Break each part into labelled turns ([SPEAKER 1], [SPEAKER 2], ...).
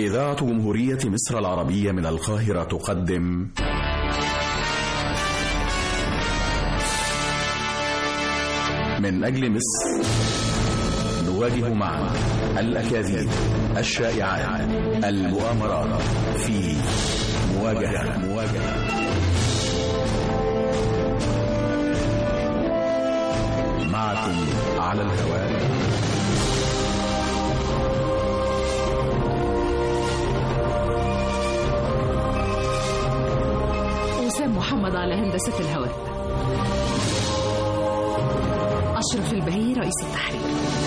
[SPEAKER 1] إذاعة جمهورية مصر العربية من القاهرة تقدم من أجل مصر نواجه معا الأكاذيب الشائعات المؤامرات في مواجهة مواجهة معكم على الهواء
[SPEAKER 2] وسام محمد على هندسة الهواء أشرف البهي رئيس التحرير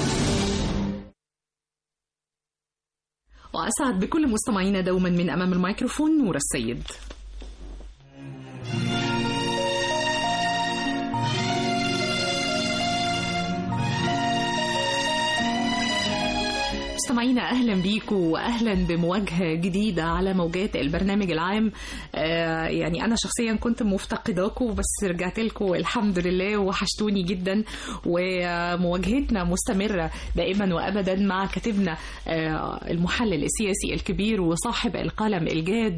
[SPEAKER 2] وأسعد بكل مستمعينا دوما من أمام الميكروفون نور السيد مستمعينا اهلا بيكم واهلا بمواجهه جديده على موجات البرنامج العام آه يعني انا شخصيا كنت مفتقداكم بس رجعت لكم الحمد لله وحشتوني جدا ومواجهتنا مستمره دائما وابدا مع كاتبنا آه المحلل السياسي الكبير وصاحب القلم الجاد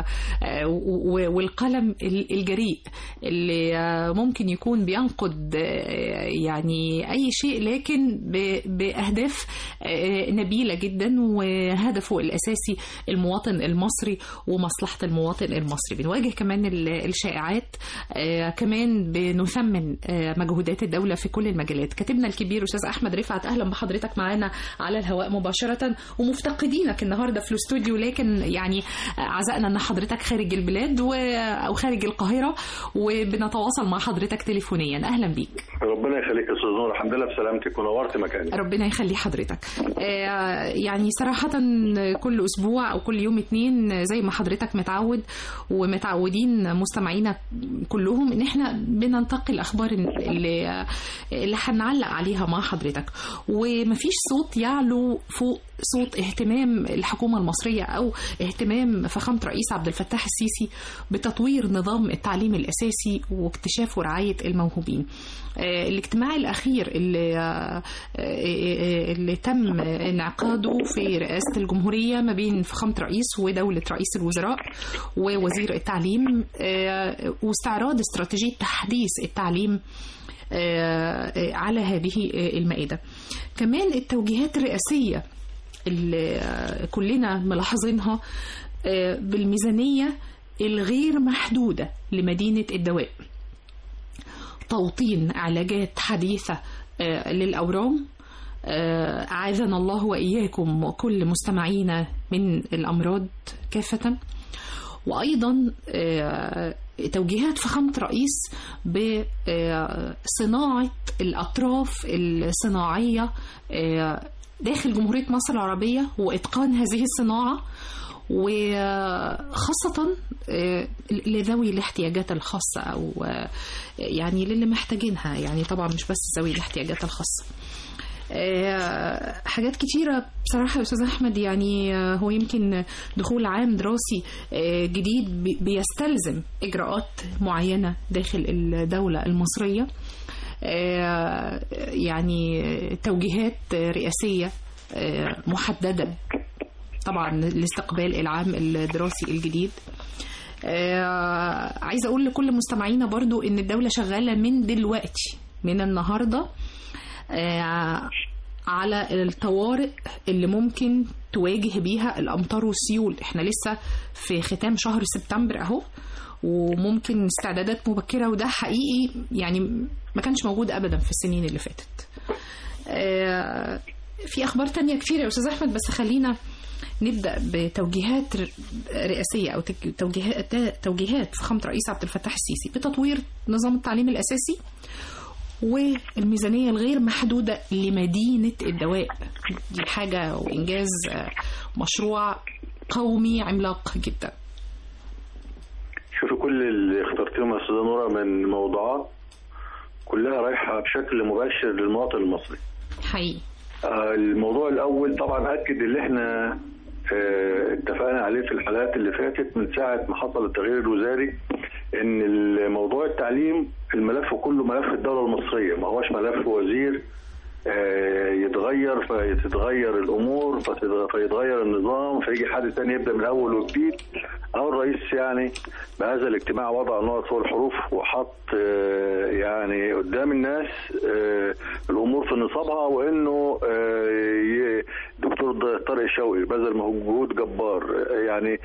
[SPEAKER 2] والقلم الجريء اللي ممكن يكون بينقد يعني اي شيء لكن باهداف نبيلة جدا وهدفه الأساسي المواطن المصري ومصلحة المواطن المصري بنواجه كمان الشائعات كمان بنثمن مجهودات الدولة في كل المجالات كاتبنا الكبير أستاذ أحمد رفعت أهلا بحضرتك معانا على الهواء مباشرة ومفتقدينك النهاردة في الاستوديو لكن يعني عزقنا أن حضرتك خارج البلاد أو خارج القاهرة وبنتواصل مع حضرتك تليفونيا أهلا بيك
[SPEAKER 3] ربنا يخليك يا استاذ نور الحمد لله بسلامتك ونورت مكانك
[SPEAKER 2] ربنا يخلي حضرتك يعني صراحة كل أسبوع أو كل يوم اتنين زي ما حضرتك متعود ومتعودين مستمعينا كلهم إن إحنا بننتقي الأخبار اللي اللي هنعلق عليها مع حضرتك ومفيش صوت يعلو فوق صوت اهتمام الحكومة المصرية أو اهتمام فخامة رئيس عبد الفتاح السيسي بتطوير نظام التعليم الأساسي واكتشاف ورعاية الموهوبين الاجتماع الأخير اللي, اللي تم انعقاده في رئاسة الجمهورية ما بين فخامة رئيس ودولة رئيس الوزراء ووزير التعليم واستعراض استراتيجية تحديث التعليم على هذه المائدة كمان التوجيهات الرئاسية اللي كلنا ملاحظينها بالميزانية الغير محدودة لمدينة الدواء توطين علاجات حديثة للأورام أعاذنا الله وإياكم وكل مستمعينا من الأمراض كافة وأيضا توجيهات فخامة رئيس بصناعة الأطراف الصناعية داخل جمهورية مصر العربية وإتقان هذه الصناعة وخاصة لذوي الاحتياجات الخاصة أو يعني للي محتاجينها يعني طبعا مش بس ذوي الاحتياجات الخاصة حاجات كتيرة بصراحة يا أستاذ أحمد يعني هو يمكن دخول عام دراسي جديد بيستلزم إجراءات معينة داخل الدولة المصرية يعني توجيهات رئاسية محددة طبعا لاستقبال العام الدراسي الجديد آه عايزه اقول لكل مستمعينا برضو ان الدوله شغاله من دلوقتي من النهارده آه على الطوارئ اللي ممكن تواجه بيها الامطار والسيول احنا لسه في ختام شهر سبتمبر اهو وممكن استعدادات مبكره وده حقيقي يعني ما كانش موجود ابدا في السنين اللي فاتت آه في اخبار تانية كتير يا استاذ احمد بس خلينا نبدا بتوجيهات رئاسيه او توجيهات توجيهات فخامه رئيس عبد الفتاح السيسي بتطوير نظام التعليم الاساسي والميزانيه الغير محدوده لمدينه الدواء دي حاجه وانجاز مشروع قومي عملاق جدا
[SPEAKER 3] شوفي كل اللي اخترتيهم يا استاذه نوره من موضوعات كلها رايحه بشكل مباشر للمواطن المصري
[SPEAKER 2] حقيقي
[SPEAKER 3] الموضوع الاول طبعا اكد اللي احنا اتفقنا عليه في الحلقات اللي فاتت من ساعه ما حصل التغيير الوزاري ان موضوع التعليم الملف كله ملف الدوله المصريه ما هوش ملف وزير آه، يتغير فتتغير الامور فتتغ- فيتغير النظام فيجي حد تاني يبدا من اول وجديد او الرئيس يعني بهذا الاجتماع وضع نقط فوق الحروف وحط آه، يعني قدام الناس آه، الامور في نصابها وانه آه، ي- دكتور طارق شوقي بذل مجهود جبار آه، يعني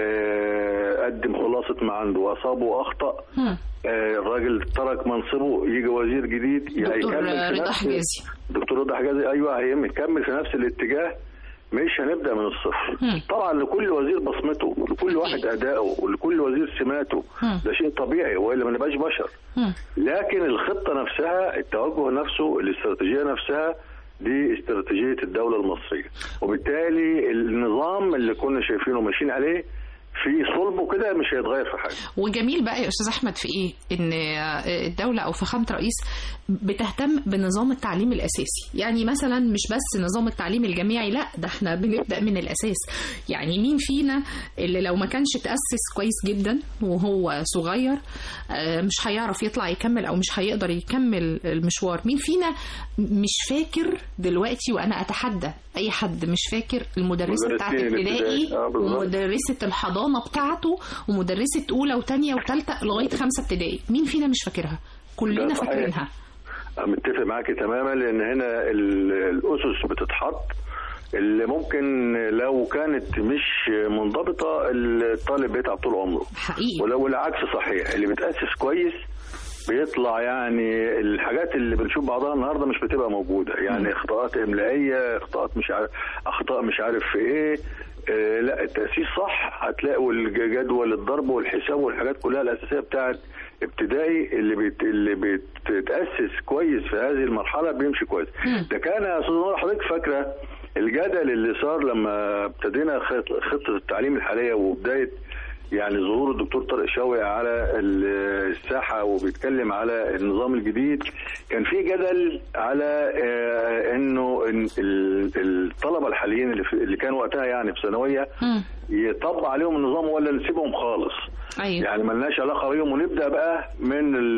[SPEAKER 3] آه، قدم خلاصه ما عنده واصاب واخطا
[SPEAKER 2] مم.
[SPEAKER 3] آه، الراجل ترك منصبه يجي وزير جديد
[SPEAKER 2] دكتور
[SPEAKER 3] هيكمل في
[SPEAKER 2] رضا
[SPEAKER 3] نفس-
[SPEAKER 2] حجازي.
[SPEAKER 3] دكتور رضا حجازي ايوه هيكمل في نفس الاتجاه مش هنبدا من الصفر
[SPEAKER 2] مم.
[SPEAKER 3] طبعا لكل وزير بصمته لكل واحد اداؤه ولكل وزير سماته
[SPEAKER 2] مم.
[SPEAKER 3] ده شيء طبيعي والا ما نبقاش بشر
[SPEAKER 2] مم.
[SPEAKER 3] لكن الخطه نفسها التوجه نفسه الاستراتيجيه نفسها دي استراتيجيه الدوله المصريه وبالتالي النظام اللي كنا شايفينه ماشيين عليه في صلبه كده مش هيتغير في حاجه
[SPEAKER 2] وجميل بقى يا استاذ احمد في ايه ان الدوله او فخامه رئيس بتهتم بنظام التعليم الاساسي يعني مثلا مش بس نظام التعليم الجامعي لا ده احنا بنبدا من الاساس يعني مين فينا اللي لو ما كانش تاسس كويس جدا وهو صغير آه، مش هيعرف يطلع يكمل او مش هيقدر يكمل المشوار مين فينا مش فاكر دلوقتي وانا اتحدى اي حد مش فاكر المدرسه بتاعت
[SPEAKER 3] مدرسين
[SPEAKER 2] ابتدائي
[SPEAKER 3] الابتدائي. آه، بالظبط.
[SPEAKER 2] ومدرسه الحضانه بتاعته ومدرسه اولى وثانيه وثالثه لغايه خمسه ابتدائي مين فينا مش فاكرها كلنا
[SPEAKER 3] ده صحيح.
[SPEAKER 2] فاكرينها
[SPEAKER 3] متفق معاكي تماما لان هنا ال- الاسس بتتحط اللي ممكن لو كانت مش منضبطه الطالب بيتعب طول عمره
[SPEAKER 2] حقيقي
[SPEAKER 3] ولو العكس صحيح اللي بتاسس كويس بيطلع يعني الحاجات اللي بنشوف بعضها النهارده مش بتبقى موجوده يعني اخطاءات املائيه اخطاءات مش عارف اخطاء مش عارف في ايه آه لا التاسيس صح هتلاقوا الجدول الضرب والحساب والحاجات كلها الاساسيه بتاعت ابتدائي اللي بيت اللي بتتاسس كويس في هذه المرحله بيمشي كويس ده كان يا استاذ نور حضرتك فاكره الجدل اللي صار لما ابتدينا خط- خطه التعليم الحاليه وبدايه يعني ظهور الدكتور طارق شوقي على ال- الساحه وبيتكلم على النظام الجديد كان في جدل على آه، انه إن ال- الطلبه الحاليين اللي, في اللي كانوا وقتها يعني في ثانويه
[SPEAKER 2] مم.
[SPEAKER 3] يطبق عليهم النظام ولا نسيبهم خالص
[SPEAKER 2] ايوه
[SPEAKER 3] يعني ملناش علاقه بيهم ونبدا بقى من ال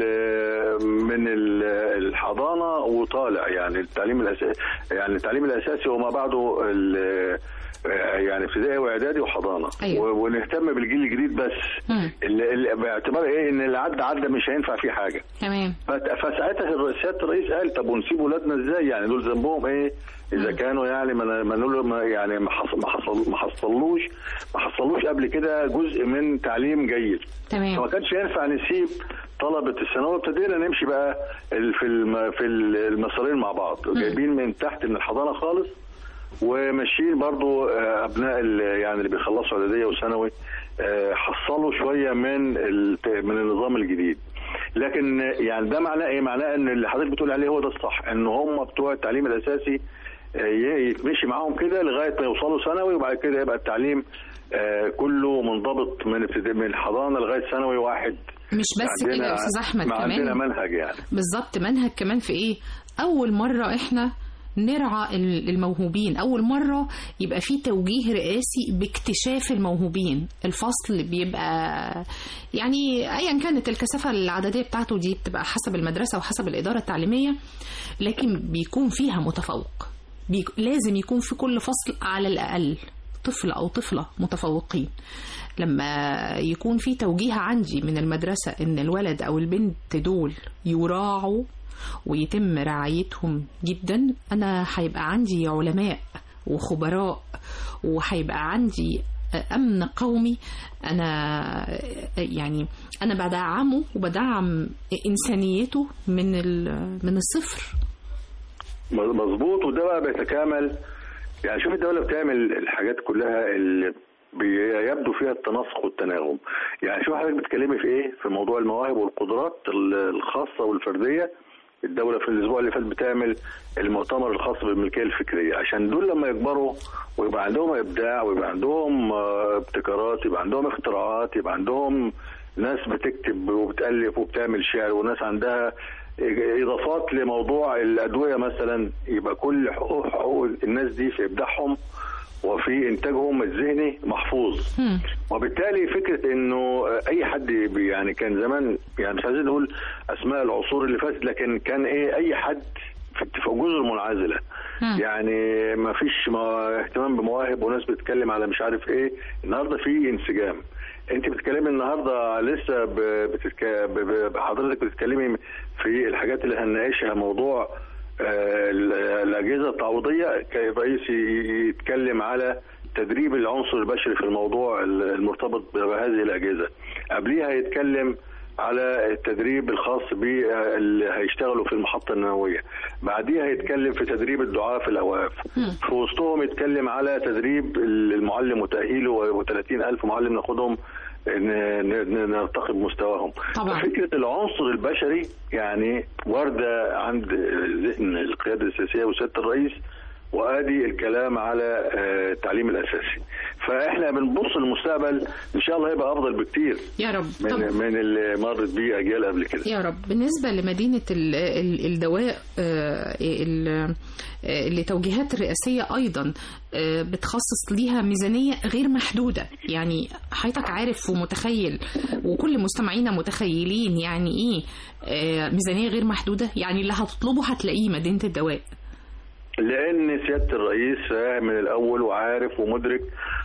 [SPEAKER 3] من ال الحضانه وطالع يعني التعليم الاساسي يعني التعليم الاساسي وما بعده ال- يعني ابتدائي واعدادي وحضانه
[SPEAKER 2] أيوة.
[SPEAKER 3] و- ونهتم بالجيل الجديد بس
[SPEAKER 2] مم.
[SPEAKER 3] اللي اللي باعتبار ايه ان اللي عدى عدى مش هينفع فيه حاجه
[SPEAKER 2] تمام
[SPEAKER 3] فت- فساعتها الر- سياده الرئيس قال طب ونسيب ولادنا ازاي يعني دول ذنبهم ايه اذا كانوا يعني ما ما نقول ما يعني ما حصل ما حصل ما حصلوش ما حصلوش قبل كده جزء من تعليم جيد
[SPEAKER 2] تمام
[SPEAKER 3] فما كانش ينفع نسيب طلبة الثانوية ابتدينا نمشي بقى ال- في الم- في المسارين مع بعض جايبين من تحت من الحضانة خالص وماشيين برضو آه، ابناء ال- يعني اللي بيخلصوا اعداديه وثانوي آه، حصلوا شويه من الت- من النظام الجديد لكن آه، يعني ده معناه ايه معناه ان اللي حضرتك بتقول عليه هو ده الصح ان هم بتوع التعليم الاساسي آه، ي- يتمشي معاهم كده لغايه ما يوصلوا ثانوي وبعد كده يبقى التعليم آه، كله منضبط من ابتدائي من الحضانه لغايه ثانوي واحد
[SPEAKER 2] مش بس كده
[SPEAKER 3] عندنا-
[SPEAKER 2] يا استاذ احمد
[SPEAKER 3] ما عندنا
[SPEAKER 2] كمان
[SPEAKER 3] منهج يعني
[SPEAKER 2] بالظبط منهج كمان في ايه اول مره احنا نرعى ال- الموهوبين اول مره يبقى في توجيه رئاسي باكتشاف الموهوبين الفصل بيبقى يعني ايا كانت الكثافه العدديه بتاعته دي بتبقى حسب المدرسه وحسب الاداره التعليميه لكن بيكون فيها متفوق بيك لازم يكون في كل فصل على الاقل طفل او طفله متفوقين لما يكون في توجيه عندي من المدرسه ان الولد او البنت دول يراعوا ويتم رعايتهم جدا انا هيبقى عندي علماء وخبراء وهيبقى عندي امن قومي انا يعني انا بدعمه وبدعم انسانيته من ال- من الصفر
[SPEAKER 3] مظبوط وده بقى بيتكامل يعني شوف الدوله بتعمل الحاجات كلها اللي بيبدو فيها التناسق والتناغم يعني شوف حضرتك بتتكلمي في ايه في موضوع المواهب والقدرات الخاصه والفرديه الدوله في الاسبوع اللي فات بتعمل المؤتمر الخاص بالملكيه الفكريه عشان دول لما يكبروا ويبقى عندهم ابداع ويبقى عندهم آه، ابتكارات يبقى عندهم اختراعات يبقى عندهم ناس بتكتب وبتالف وبتعمل شعر وناس عندها اضافات لموضوع الادويه مثلا يبقى كل حقوق حقوق الناس دي في ابداعهم وفي انتاجهم الذهني محفوظ
[SPEAKER 2] هم.
[SPEAKER 3] وبالتالي فكره انه اي حد بي- يعني كان زمان يعني مش عايزين نقول اسماء العصور اللي فاتت لكن كان ايه اي حد في في جزر منعزله
[SPEAKER 2] مم.
[SPEAKER 3] يعني ما فيش ما اهتمام بمواهب وناس بتتكلم على مش عارف ايه النهارده في انسجام انت بتتكلمي النهارده لسه ب- بتتك... ب- ب- حضرتك بتتكلمي في الحاجات اللي هنناقشها موضوع آه، ال- الاجهزه التعويضيه كان الرئيس ي- يتكلم على تدريب العنصر البشري في الموضوع ال- المرتبط بهذه الاجهزه قبليها يتكلم على التدريب الخاص باللي هيشتغلوا في المحطة النووية بعديها يتكلم في تدريب الدعاة في الأواف في وسطهم يتكلم على تدريب المعلم وتأهيله و30 ألف معلم ناخدهم ن- ن- نرتقي بمستواهم
[SPEAKER 2] طبعاً.
[SPEAKER 3] فكرة العنصر البشري يعني واردة عند ذهن القيادة السياسية وسيادة الرئيس وادي الكلام على آه، التعليم الاساسي فاحنا بنبص للمستقبل ان شاء الله هيبقى افضل بكتير
[SPEAKER 2] يا رب طب
[SPEAKER 3] من من اللي مرت بيه اجيال قبل كده
[SPEAKER 2] يا رب بالنسبة لمدينة ال- ال- الدواء آه، ال- آه، اللي توجيهات الرئاسية أيضا آه، بتخصص ليها ميزانية غير محدودة يعني حضرتك عارف ومتخيل وكل مستمعينا متخيلين يعني إيه آه، ميزانية غير محدودة يعني اللي هتطلبه هتلاقيه مدينة الدواء
[SPEAKER 3] لان سياده الرئيس فاهم من الاول وعارف ومدرك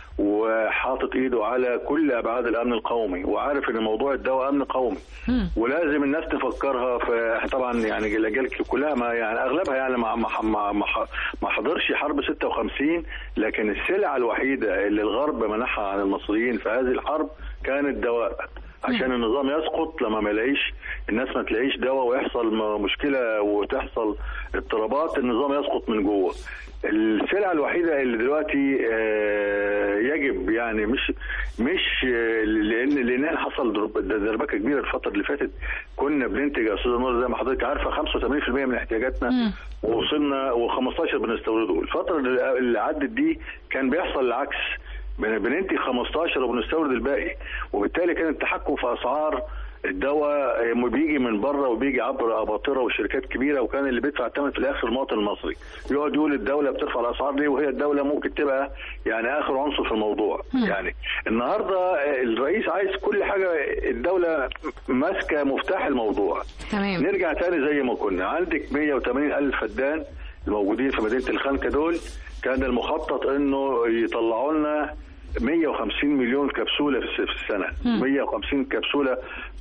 [SPEAKER 3] وحاطط ايده على كل ابعاد الامن القومي وعارف ان موضوع الدواء امن قومي
[SPEAKER 2] مم.
[SPEAKER 3] ولازم الناس تفكرها فطبعا يعني الاجيال كلها ما يعني اغلبها يعني ما ما ما ما ما حضرش حرب 56 لكن السلعه الوحيده اللي الغرب منحها عن المصريين في هذه الحرب كان الدواء عشان النظام يسقط لما ما يلاقيش الناس ما تلاقيش دواء ويحصل م- مشكله وتحصل اضطرابات النظام يسقط من جوه السلعه الوحيده اللي دلوقتي آه، يجب يعني مش مش آه، لان لان حصل درب- دربكه كبيره الفتره اللي فاتت كنا بننتج يا استاذ نور زي ما حضرتك عارفه 85% من احتياجاتنا
[SPEAKER 2] مم.
[SPEAKER 3] ووصلنا و15 بنستورده الفتره اللي اللي عدت دي كان بيحصل العكس بن- بننتج 15 وبنستورد الباقي وبالتالي كان التحكم في اسعار الدواء م- بيجي من بره وبيجي عبر اباطره وشركات كبيره وكان اللي بيدفع الثمن في الاخر المواطن المصري يقعد يقول الدوله بترفع الاسعار ليه وهي الدوله ممكن تبقى يعني اخر عنصر في الموضوع
[SPEAKER 2] مم.
[SPEAKER 3] يعني النهارده الرئيس عايز كل حاجه الدوله ماسكه مفتاح الموضوع
[SPEAKER 2] تمام
[SPEAKER 3] نرجع تاني زي ما كنا عندك 180 ألف فدان الموجودين في مدينة الخنكة دول كان المخطط انه يطلعوا لنا 150 مليون كبسولة في الس- في السنة
[SPEAKER 2] مم.
[SPEAKER 3] 150 كبسولة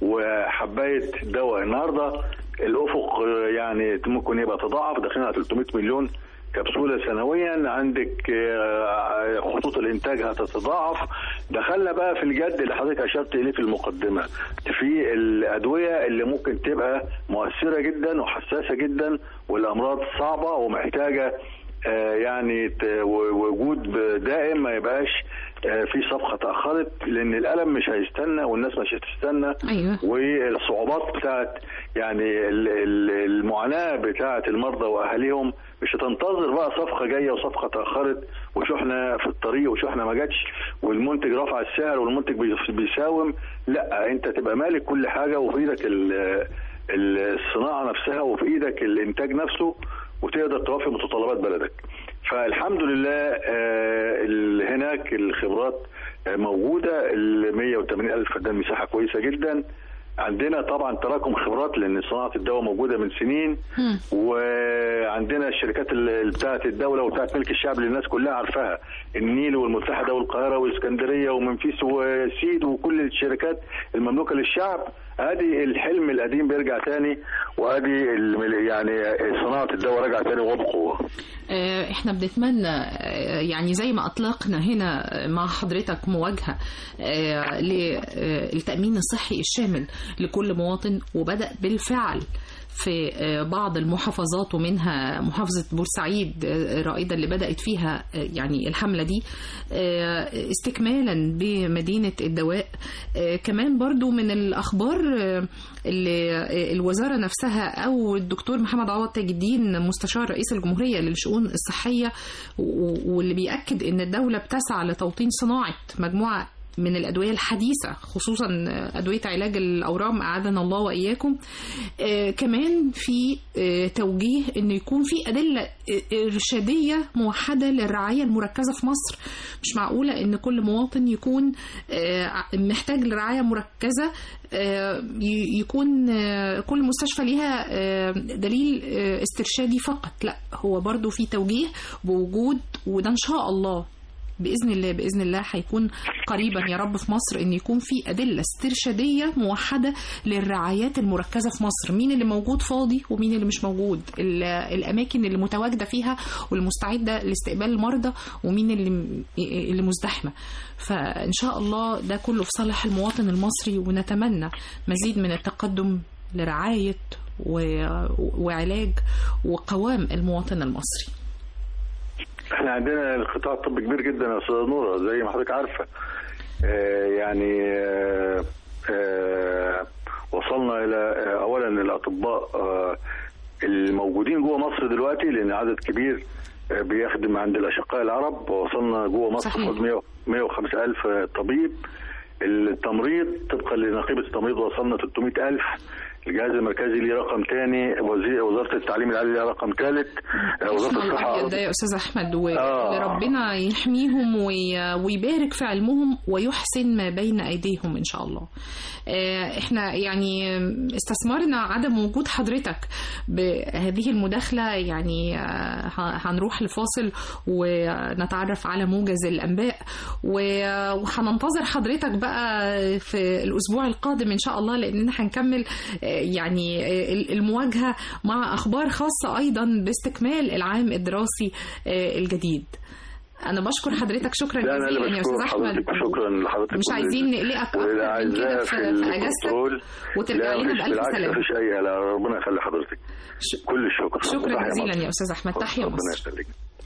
[SPEAKER 3] وحباية دواء النهاردة الأفق آه، يعني ممكن يبقى تضاعف داخلين على 300 مليون كبسولة سنويا عندك آه، خطوط الإنتاج هتتضاعف دخلنا بقى في الجد اللي حضرتك أشرت إليه في المقدمة في الأدوية اللي ممكن تبقى مؤثرة جدا وحساسة جدا والأمراض صعبة ومحتاجة آه، يعني ت- و- وجود دائم ما يبقاش آه، في صفقة تأخرت لأن الألم مش هيستنى والناس مش هتستنى
[SPEAKER 2] أيوه
[SPEAKER 3] والصعوبات بتاعت يعني ال- ال- المعاناة بتاعت المرضى وأهاليهم مش هتنتظر بقى صفقة جاية وصفقة تأخرت وشحنة في الطريق وشحنة ما جاتش والمنتج رفع السعر والمنتج بي- بيساوم لا انت تبقى مالك كل حاجة وفي ايدك ال- ال- الصناعة نفسها وفي ايدك الانتاج نفسه وتقدر توفي متطلبات بلدك فالحمد لله آه، ال- هناك الخبرات آه، موجودة ال 180 ألف فدان مساحة كويسة جدا عندنا طبعا تراكم خبرات لان صناعه الدواء موجوده من سنين
[SPEAKER 2] مم.
[SPEAKER 3] وعندنا الشركات اللي بتاعه الدوله وبتاعه ملك الشعب اللي الناس كلها عارفاها النيل والمتحده والقاهره والاسكندريه ومنفيس وسيد وكل الشركات المملوكه للشعب ادي الحلم القديم بيرجع تاني وادي ال- يعني صناعه الدواء راجعه تاني وبقوه
[SPEAKER 2] آه، احنا بنتمنى آه، يعني زي ما اطلقنا هنا مع حضرتك مواجهه آه، للتامين الصحي الشامل لكل مواطن وبدا بالفعل في آه، بعض المحافظات ومنها محافظة بورسعيد آه، رائدة اللي بدأت فيها آه، يعني الحملة دي آه، استكمالا بمدينة الدواء آه، كمان برضو من الأخبار آه، اللي آه، الوزارة نفسها أو الدكتور محمد عوض تاج الدين مستشار رئيس الجمهورية للشؤون الصحية و- واللي بيأكد أن الدولة بتسعى لتوطين صناعة مجموعة من الادويه الحديثه خصوصا ادويه علاج الاورام اعاذنا الله واياكم آه، كمان في آه، توجيه انه يكون في ادله ارشاديه موحده للرعايه المركزه في مصر مش معقوله ان كل مواطن يكون آه، محتاج لرعايه مركزه آه، ي- يكون آه، كل مستشفى ليها آه، دليل آه، استرشادي فقط لا هو برضو في توجيه بوجود وده ان شاء الله باذن الله باذن الله هيكون قريبا يا رب في مصر ان يكون في ادله استرشاديه موحده للرعايات المركزه في مصر مين اللي موجود فاضي ومين اللي مش موجود ال- الاماكن اللي متواجده فيها والمستعده لاستقبال المرضى ومين اللي اللي مزدحمه فان شاء الله ده كله في صالح المواطن المصري ونتمنى مزيد من التقدم لرعايه و- وعلاج وقوام المواطن المصري
[SPEAKER 3] احنا عندنا القطاع الطبي كبير جدا يا استاذه نوره زي ما حضرتك عارفه آه، يعني آه، آه، وصلنا الى آه، اولا الاطباء آه، الموجودين جوه مصر دلوقتي لان عدد كبير آه، بيخدم عند الاشقاء العرب وصلنا جوه مصر
[SPEAKER 2] صحيح.
[SPEAKER 3] فوق 100 105 الف طبيب التمريض طبقا لنقيبه التمريض وصلنا 300 الف الجهاز المركزي ليه رقم ثاني وزاره التعليم العالي ليها رقم ثالث آه، وزاره
[SPEAKER 2] اسم
[SPEAKER 3] الصحه
[SPEAKER 2] الأبيض ده يا أستاذ أحمد
[SPEAKER 3] آه.
[SPEAKER 2] وربنا يحميهم وي- ويبارك في علمهم ويحسن ما بين أيديهم إن شاء الله آه، احنا يعني استثمرنا عدم وجود حضرتك بهذه المداخلة يعني آه، ه- هنروح لفاصل ونتعرف على موجز الأنباء و- وهننتظر حضرتك بقى في الأسبوع القادم إن شاء الله لأننا هنكمل آه، يعني آه، المواجهة مع أخبار خاصة أيضا باستكمال العام الدراسي آه، الجديد أنا بشكر حضرتك شكرا
[SPEAKER 3] لا انا اللي
[SPEAKER 2] جزيلا يا
[SPEAKER 3] بشكر
[SPEAKER 2] أستاذ أحمد
[SPEAKER 3] حضرتك شكرا لحضرتك
[SPEAKER 2] مش عايزين نقلقك أكتر من
[SPEAKER 3] والاعزاء
[SPEAKER 2] كده
[SPEAKER 3] في
[SPEAKER 2] في في أجازتك
[SPEAKER 3] الكنترول
[SPEAKER 2] وترجع
[SPEAKER 3] لا
[SPEAKER 2] لنا
[SPEAKER 3] مفيش
[SPEAKER 2] بألف
[SPEAKER 3] بالعكس
[SPEAKER 2] سلامة
[SPEAKER 3] مفيش اي لا ربنا يخلي حضرتك
[SPEAKER 2] ش-
[SPEAKER 3] كل الشكر
[SPEAKER 2] شكرا
[SPEAKER 3] وتحية
[SPEAKER 2] جزيلا
[SPEAKER 3] مصر.
[SPEAKER 2] يا أستاذ أحمد تحيا
[SPEAKER 3] ربنا
[SPEAKER 2] مصر
[SPEAKER 3] يخليك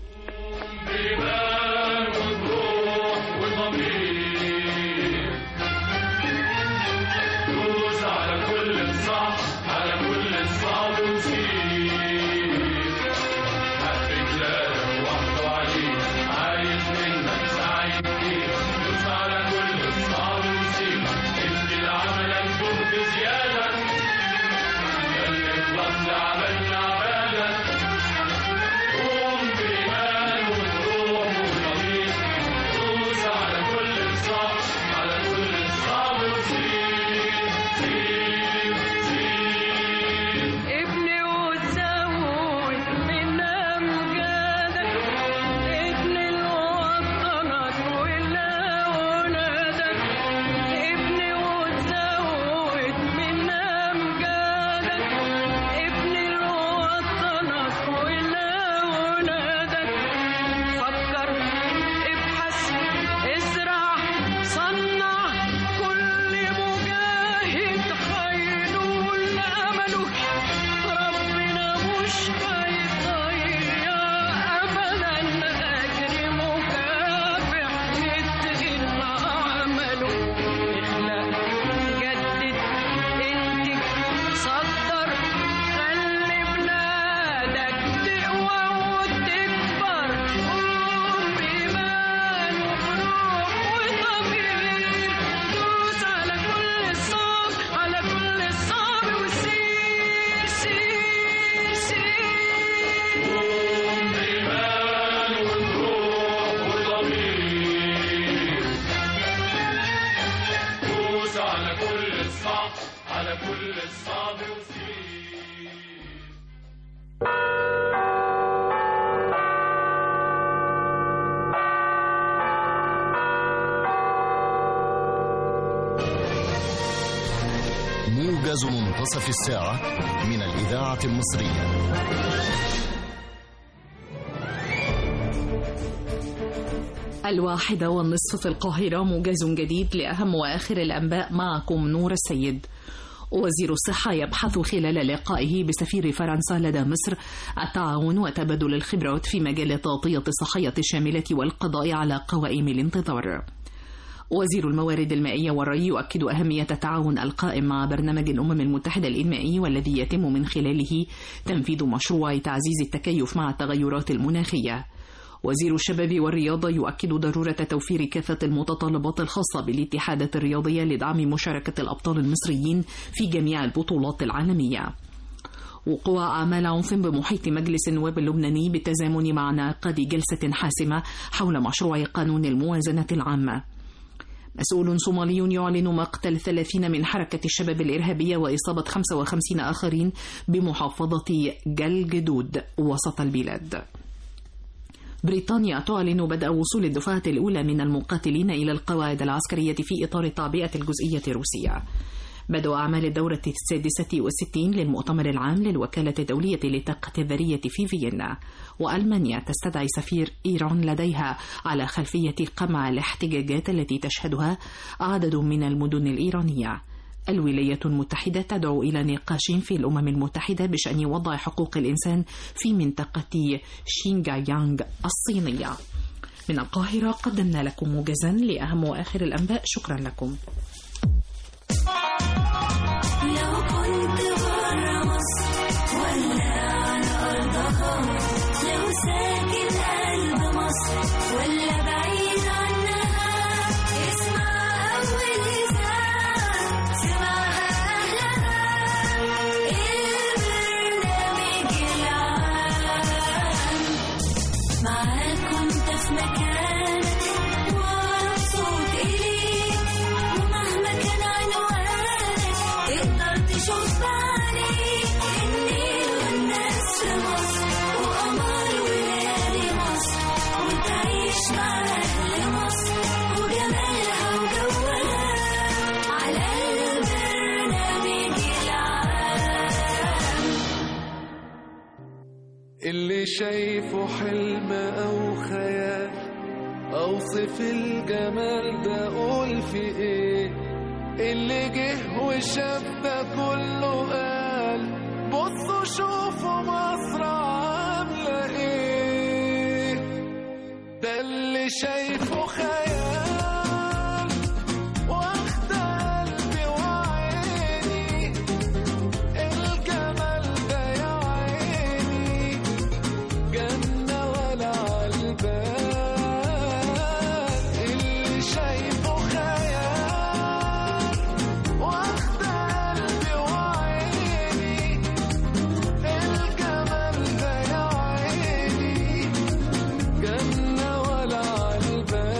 [SPEAKER 4] دوس على كل الصح على كل الصعب وسيب حبك لا وحده عليك عايز منك سعي كتير دوس على كل الصعب وسيب ادي لعملك جهد زيادة خلي الفضل عملنا عبادة قوم بإيمان وبروح وضمير دوس على كل الصعب على كل الصعب وسيب سيب سيب
[SPEAKER 5] ابني وتزود من أمجادك ابني لوطنك ولأولادك ابني وتزود من أمجادك ابني لوطنك ولأولادك فكر ابحث ازرع صنع كل مجاهد هينول أمله ربنا مش هيضيع أبدا أجر مكافح مثل عمله اخلق جدد انتج صدر خلي بلادك تقوى وتكبر قوم بإيمان وبروح وضمير دوس على كل الصعب على كل الصعب وسير سير سير
[SPEAKER 4] قوم بإيمان وبروح وضمير دوس على كل الصعب على كل الصعب وسير
[SPEAKER 6] موجز منتصف الساعة من الإذاعة المصرية
[SPEAKER 2] الواحدة والنصف في القاهرة موجز جديد لأهم وآخر الأنباء معكم نور السيد وزير الصحة يبحث خلال لقائه بسفير فرنسا لدى مصر التعاون وتبادل الخبرات في مجال التغطية الصحية الشاملة والقضاء على قوائم الانتظار وزير الموارد المائية والري يؤكد أهمية التعاون القائم مع برنامج الأمم المتحدة الإنمائي والذي يتم من خلاله تنفيذ مشروع تعزيز التكيف مع التغيرات المناخية وزير الشباب والرياضة يؤكد ضرورة توفير كافة المتطلبات الخاصة بالاتحادات الرياضية لدعم مشاركة الأبطال المصريين في جميع البطولات العالمية وقوع أعمال عنف بمحيط مجلس النواب اللبناني بالتزامن مع انعقاد جلسة حاسمة حول مشروع قانون الموازنة العامة مسؤول صومالي يعلن مقتل 30 من حركة الشباب الإرهابية وإصابة 55 آخرين بمحافظة جلجدود وسط البلاد بريطانيا تعلن بدء وصول الدفعة الأولى من المقاتلين إلى القواعد العسكرية في إطار التعبئة الجزئية الروسية بدء أعمال الدورة السادسة والستين للمؤتمر العام للوكالة الدولية للطاقة الذرية في فيينا وألمانيا تستدعي سفير إيران لديها على خلفية قمع الاحتجاجات التي تشهدها عدد من المدن الإيرانية الولايات المتحدة تدعو إلى نقاش في الأمم المتحدة بشأن وضع حقوق الإنسان في منطقة شينجايانغ الصينية من القاهرة قدمنا لكم موجزا لأهم وآخر الأنباء شكرا لكم
[SPEAKER 7] لو كنت برا مصر ولا على أرضها لو ساكن قلب مصر ولا بعيد عنها اسمع أول إذاعة سمعها أهلها البرنامج العام معاك كنت في مكانك ومبسوط إليك ومهما كان عنوانك تقدر تشوف بعينيك النيل والناس في مصر وقمر وليالي مصر وتعيش مع أهل مصر وجمالها وجوها على البرنامج العام
[SPEAKER 8] اللي شايفه حلم أو خيال أوصف الجمال ده أقول في إيه اللي جه وشاف ده كله قال بصوا شوفوا مصر عاملة إيه ده اللي شايفه خيال واخد قلبي وعيني الجمال ده يا عيني جنة ولا عالبال اللي شايفه خيال واخد قلبي وعيني الجمال ده يا عيني جنة ولا عالبال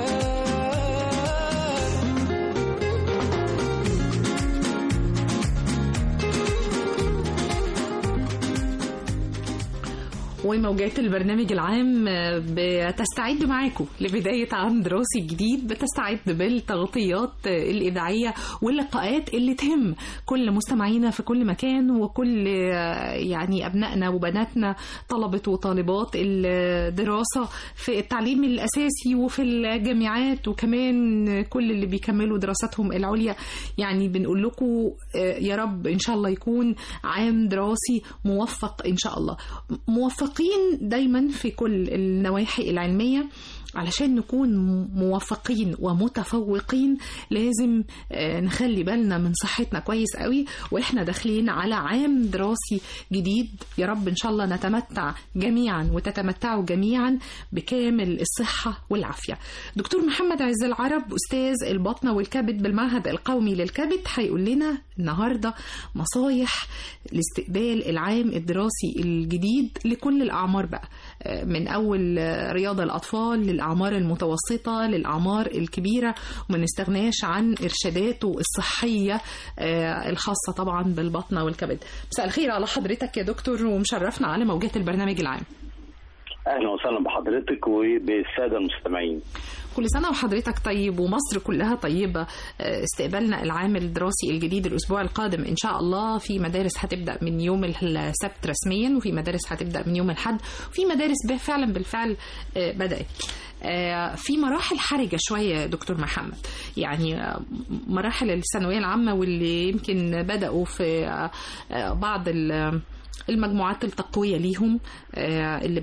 [SPEAKER 2] وموجات البرنامج العام بتستعد معاكم لبداية عام دراسي جديد بتستعد بالتغطيات الإذاعية واللقاءات اللي تهم كل مستمعينا في كل مكان وكل يعني أبنائنا وبناتنا طلبة وطالبات الدراسة في التعليم الأساسي وفي الجامعات وكمان كل اللي بيكملوا دراستهم العليا يعني بنقول لكم يا رب إن شاء الله يكون عام دراسي موفق إن شاء الله موفقين دايما في كل النواحي العلمية علشان نكون موفقين ومتفوقين لازم آه، نخلي بالنا من صحتنا كويس قوي واحنا داخلين على عام دراسي جديد يا رب ان شاء الله نتمتع جميعا وتتمتعوا جميعا بكامل الصحة والعافية دكتور محمد عز العرب أستاذ البطنة والكبد بالمعهد القومي للكبد هيقول لنا النهاردة نصايح لاستقبال العام الدراسي الجديد لكل الأعمار بقى آه، من أول آه، رياضة الأطفال للأعمار المتوسطة للأعمار الكبيرة وما نستغناش عن إرشاداته الصحية آه، الخاصة طبعا بالبطنة والكبد مساء الخير على حضرتك يا دكتور ومشرفنا على موجات البرنامج العام
[SPEAKER 9] اهلا وسهلا بحضرتك وبالساده المستمعين
[SPEAKER 2] كل سنة وحضرتك طيب ومصر كلها طيبة آه، استقبالنا العام الدراسي الجديد الأسبوع القادم إن شاء الله في مدارس هتبدأ من يوم السبت رسميا وفي مدارس هتبدأ من يوم الحد وفي مدارس ب- فعلا بالفعل آه، بدأت آه، في مراحل حرجة شوية يا دكتور محمد يعني آه، مراحل الثانوية العامة واللي يمكن بدأوا في آه، آه، بعض ال- المجموعات التقوية ليهم آه، اللي بدأت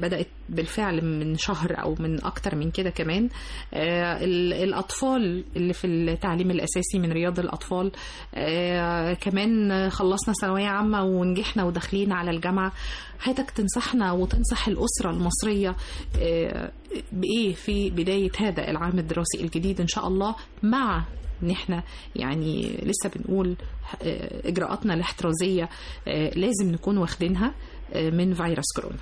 [SPEAKER 2] بالفعل من شهر او من اكتر من كده كمان آه، ال- الاطفال اللي في التعليم الاساسي من رياض الاطفال آه، كمان خلصنا ثانويه عامه ونجحنا وداخلين على الجامعه حياتك تنصحنا وتنصح الاسره المصريه آه، بايه في بدايه هذا العام الدراسي الجديد ان شاء الله مع ان احنا يعني لسه بنقول آه، اجراءاتنا الاحترازيه آه، لازم نكون واخدينها آه، من فيروس كورونا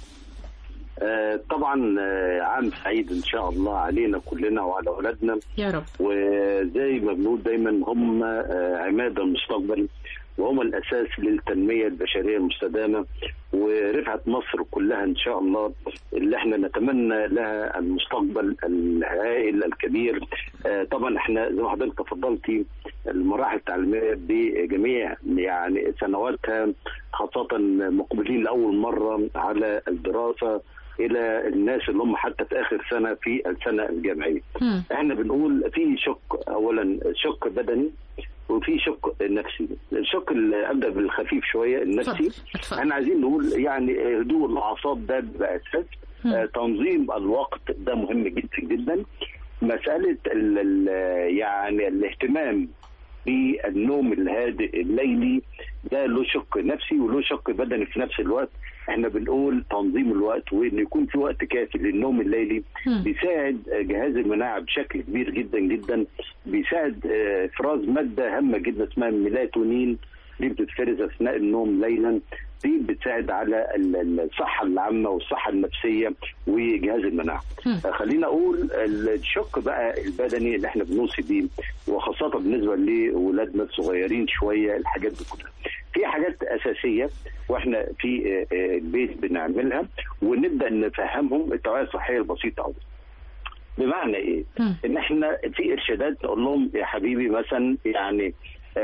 [SPEAKER 9] آه، طبعا آه، عام سعيد ان شاء الله علينا كلنا وعلى اولادنا
[SPEAKER 2] يا رب
[SPEAKER 9] وزي ما بنقول دايما هم آه، عماد المستقبل وهم الاساس للتنميه البشريه المستدامه ورفعه مصر كلها ان شاء الله اللي احنا نتمنى لها المستقبل الهائل الكبير آه، طبعا احنا زي ما حضرتك تفضلتي المراحل التعليميه بجميع يعني سنواتها خاصه مقبلين لاول مره على الدراسه الى الناس اللي هم حتى في اخر سنه في السنه الجامعيه.
[SPEAKER 2] مم.
[SPEAKER 9] احنا بنقول في شق اولا شق بدني وفي شق نفسي الشق اللي ابدا بالخفيف شويه النفسي
[SPEAKER 2] اتفضل، اتفضل.
[SPEAKER 9] احنا عايزين نقول يعني هدوء الاعصاب ده بيبقى اساس
[SPEAKER 2] مم.
[SPEAKER 9] آه، تنظيم الوقت ده مهم جدا جدا مساله ال ال يعني الاهتمام بالنوم الهادئ الليلي ده له شق نفسي وله شق بدني في نفس الوقت احنا بنقول تنظيم الوقت وان يكون في وقت كافي للنوم الليلي
[SPEAKER 2] مم.
[SPEAKER 9] بيساعد جهاز المناعه بشكل كبير جدا جدا بيساعد آه، افراز ماده هامه جدا اسمها الميلاتونين دي بتتفرز اثناء النوم ليلا دي بتساعد على ال- ال- الصحه العامه والصحه النفسيه وجهاز المناعه.
[SPEAKER 2] مم.
[SPEAKER 9] آه، خلينا اقول الشق بقى البدني اللي احنا بنوصي بيه وخاصه بالنسبه لاولادنا الصغيرين شويه الحاجات دي كلها. في حاجات اساسيه واحنا في آه، آه، البيت بنعملها ونبدا نفهمهم التوعيه الصحيه البسيطه قوي. بمعنى ايه؟
[SPEAKER 2] مم.
[SPEAKER 9] ان احنا في ارشادات نقول لهم يا حبيبي مثلا يعني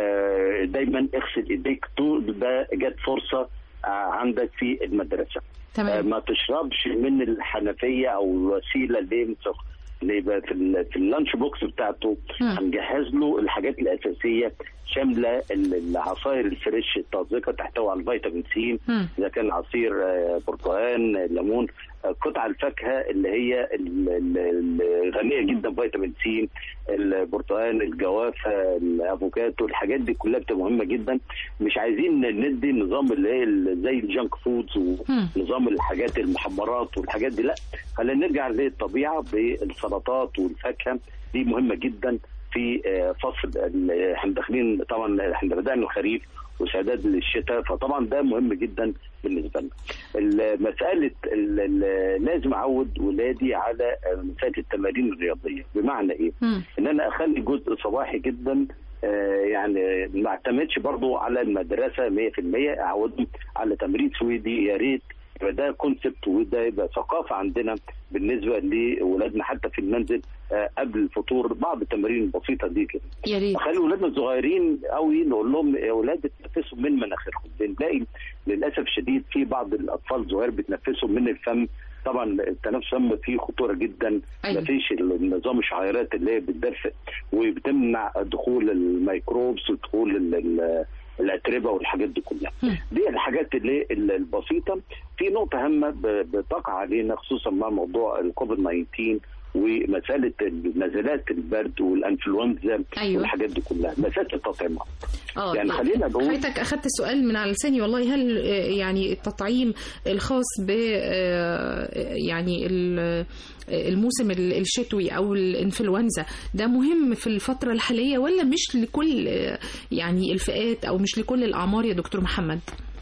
[SPEAKER 9] آه، دايما اغسل ايديك طول ده جت فرصه آه، عندك في المدرسه آه،
[SPEAKER 2] تمام
[SPEAKER 9] ما تشربش من الحنفيه او الوسيله اللي يمسخ اللي يبقى في ال- في اللانش بوكس بتاعته
[SPEAKER 2] مم.
[SPEAKER 9] هنجهز له الحاجات الاساسيه شامله ال- العصاير الفريش الطازجه تحتوي على الفيتامين سي
[SPEAKER 2] مم.
[SPEAKER 9] اذا كان عصير آه، برتقال آه، ليمون آه، قطع الفاكهه اللي هي ال- ال- الغنيه جدا بفيتامين سي البرتقال الجوافه الافوكاتو الحاجات دي كلها بتبقى مهمه جدا مش عايزين ندي النظام اللي هي ال- زي الجانك فودز
[SPEAKER 2] مم.
[SPEAKER 9] ونظام الحاجات المحمرات والحاجات دي لا خلينا نرجع للطبيعه بالسلطات والفاكهه دي مهمه جدا في آه، فصل ال- احنا داخلين طبعا احنا بدانا الخريف واستعداد للشتاء فطبعا ده مهم جدا بالنسبه لنا. ال- مساله ال- ال- لازم اعود ولادي على آه، مساله التمارين الرياضيه بمعنى ايه؟
[SPEAKER 2] مم.
[SPEAKER 9] ان انا اخلي جزء صباحي جدا آه، يعني ما اعتمدش برضو على المدرسه 100% اعودهم على تمرين سويدي يا ريت يبقى ده كونسبت وده يبقى ثقافه عندنا بالنسبه لاولادنا حتى في المنزل آه، قبل الفطور بعض التمارين البسيطه دي كده
[SPEAKER 2] يا ريت
[SPEAKER 9] خلي اولادنا الصغيرين قوي نقول لهم يا اولاد تنفسوا من مناخيركم بنلاقي للاسف الشديد في بعض الاطفال الصغير بتنفسوا من الفم طبعا التنفس الفم فيه خطوره جدا
[SPEAKER 2] أيوة.
[SPEAKER 9] مفيش النظام الشعيرات اللي هي بتدفئ وبتمنع دخول الميكروبس ودخول ال- ال- الاتربه والحاجات دي كلها
[SPEAKER 2] مم.
[SPEAKER 9] دي الحاجات اللي ال- البسيطه في نقطه هامه ب- بتقع علينا خصوصا مع موضوع الكوفيد 19 ومساله نزلات البرد والانفلونزا
[SPEAKER 2] أيوة.
[SPEAKER 9] والحاجات دي كلها مساله التطعيمات
[SPEAKER 2] اه
[SPEAKER 9] يعني خلينا نقول
[SPEAKER 2] حضرتك اخذت السؤال من على لساني والله هل آه، يعني التطعيم الخاص ب آه، يعني ال- آه، الموسم ال- الشتوي او الانفلونزا ده مهم في الفتره الحاليه ولا مش لكل آه، يعني الفئات او مش لكل الاعمار يا دكتور محمد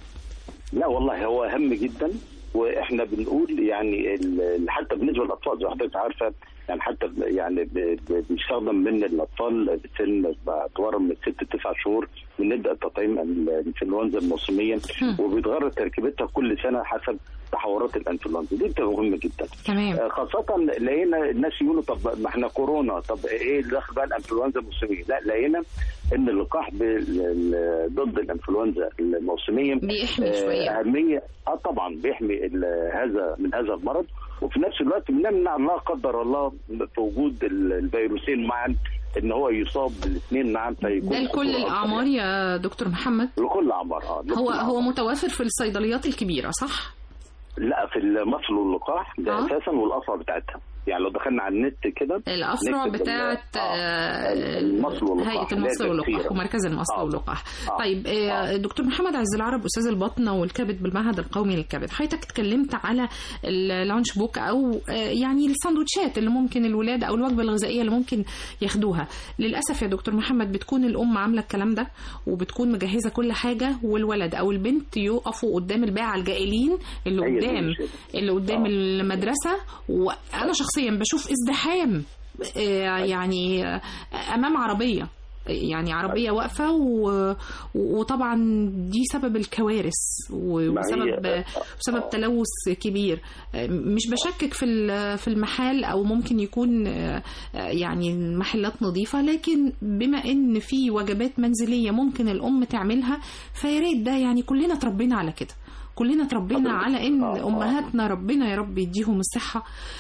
[SPEAKER 9] لا والله هو هام جدا واحنا بنقول يعني ال- حتى بالنسبه للاطفال زي ما حضرتك عارفه يعني حتى ب- يعني ب- ب- بيستخدم من الاطفال في سن اعتبارا من ست تسع شهور بنبدا تطعيم ال- الانفلونزا الموسميه
[SPEAKER 2] هم.
[SPEAKER 9] وبيتغير تركيبتها كل سنه حسب تحورات الانفلونزا دي بتبقى مهمه جدا
[SPEAKER 2] تمام
[SPEAKER 9] آه، خاصة لقينا الناس يقولوا طب ما احنا كورونا طب ايه اللي دخل بقى الانفلونزا الموسمية؟ لا لقينا ان اللقاح بال- ال- ضد الانفلونزا الموسمية
[SPEAKER 2] بيحمي
[SPEAKER 9] آه،
[SPEAKER 2] شويه
[SPEAKER 9] أهمية اه طبعا بيحمي ال- هذا من هذا المرض وفي نفس الوقت بنمنع لا قدر الله في وجود ال- الفيروسين معا ان هو يصاب بالاثنين معا فيكون
[SPEAKER 2] ده لكل
[SPEAKER 9] خطورة أكبر
[SPEAKER 2] الاعمار
[SPEAKER 9] يعني.
[SPEAKER 2] يا دكتور محمد
[SPEAKER 9] لكل اعمار اه لكل
[SPEAKER 2] هو هو
[SPEAKER 9] الأعمار.
[SPEAKER 2] متوافر في الصيدليات الكبيره صح
[SPEAKER 9] لا في المصل واللقاح ده
[SPEAKER 2] آه.
[SPEAKER 9] اساسا والافرع بتاعتها يعني لو دخلنا على النت كده
[SPEAKER 2] الافرع
[SPEAKER 9] نكتب ال-
[SPEAKER 2] بتاعت
[SPEAKER 9] آه، المصل واللقاح
[SPEAKER 2] هيئه
[SPEAKER 9] اللي هي
[SPEAKER 2] المصل واللقاح
[SPEAKER 9] التكفير.
[SPEAKER 2] ومركز المصل
[SPEAKER 9] آه.
[SPEAKER 2] واللقاح
[SPEAKER 9] آه.
[SPEAKER 2] طيب آه، دكتور محمد عز العرب استاذ البطنه والكبد بالمعهد القومي للكبد حضرتك اتكلمت على اللانش بوك او آه، يعني الساندوتشات اللي ممكن الولاد او الوجبه الغذائيه اللي ممكن ياخدوها للاسف يا دكتور محمد بتكون الام عامله الكلام ده وبتكون مجهزه كل حاجه والولد او البنت يقفوا قدام الباعه الجائلين اللي
[SPEAKER 9] هي دي
[SPEAKER 2] قدام
[SPEAKER 9] المشكلة.
[SPEAKER 2] اللي قدام
[SPEAKER 9] آه.
[SPEAKER 2] المدرسه وانا شخصيا بشوف ازدحام آه، يعني آه، امام عربيه يعني عربيه واقفه و- وطبعا دي سبب الكوارث و-
[SPEAKER 9] ما
[SPEAKER 2] وسبب
[SPEAKER 9] هي-
[SPEAKER 2] وسبب تلوث كبير آه، مش بشكك في ال- في المحل او ممكن يكون آه، آه، يعني المحلات نظيفه لكن بما ان في وجبات منزليه ممكن الام تعملها فيا ريت ده يعني كلنا اتربينا على كده كلنا اتربينا
[SPEAKER 9] حضرتك-
[SPEAKER 2] على ان
[SPEAKER 9] آه، آه.
[SPEAKER 2] امهاتنا ربنا يا رب يديهم الصحه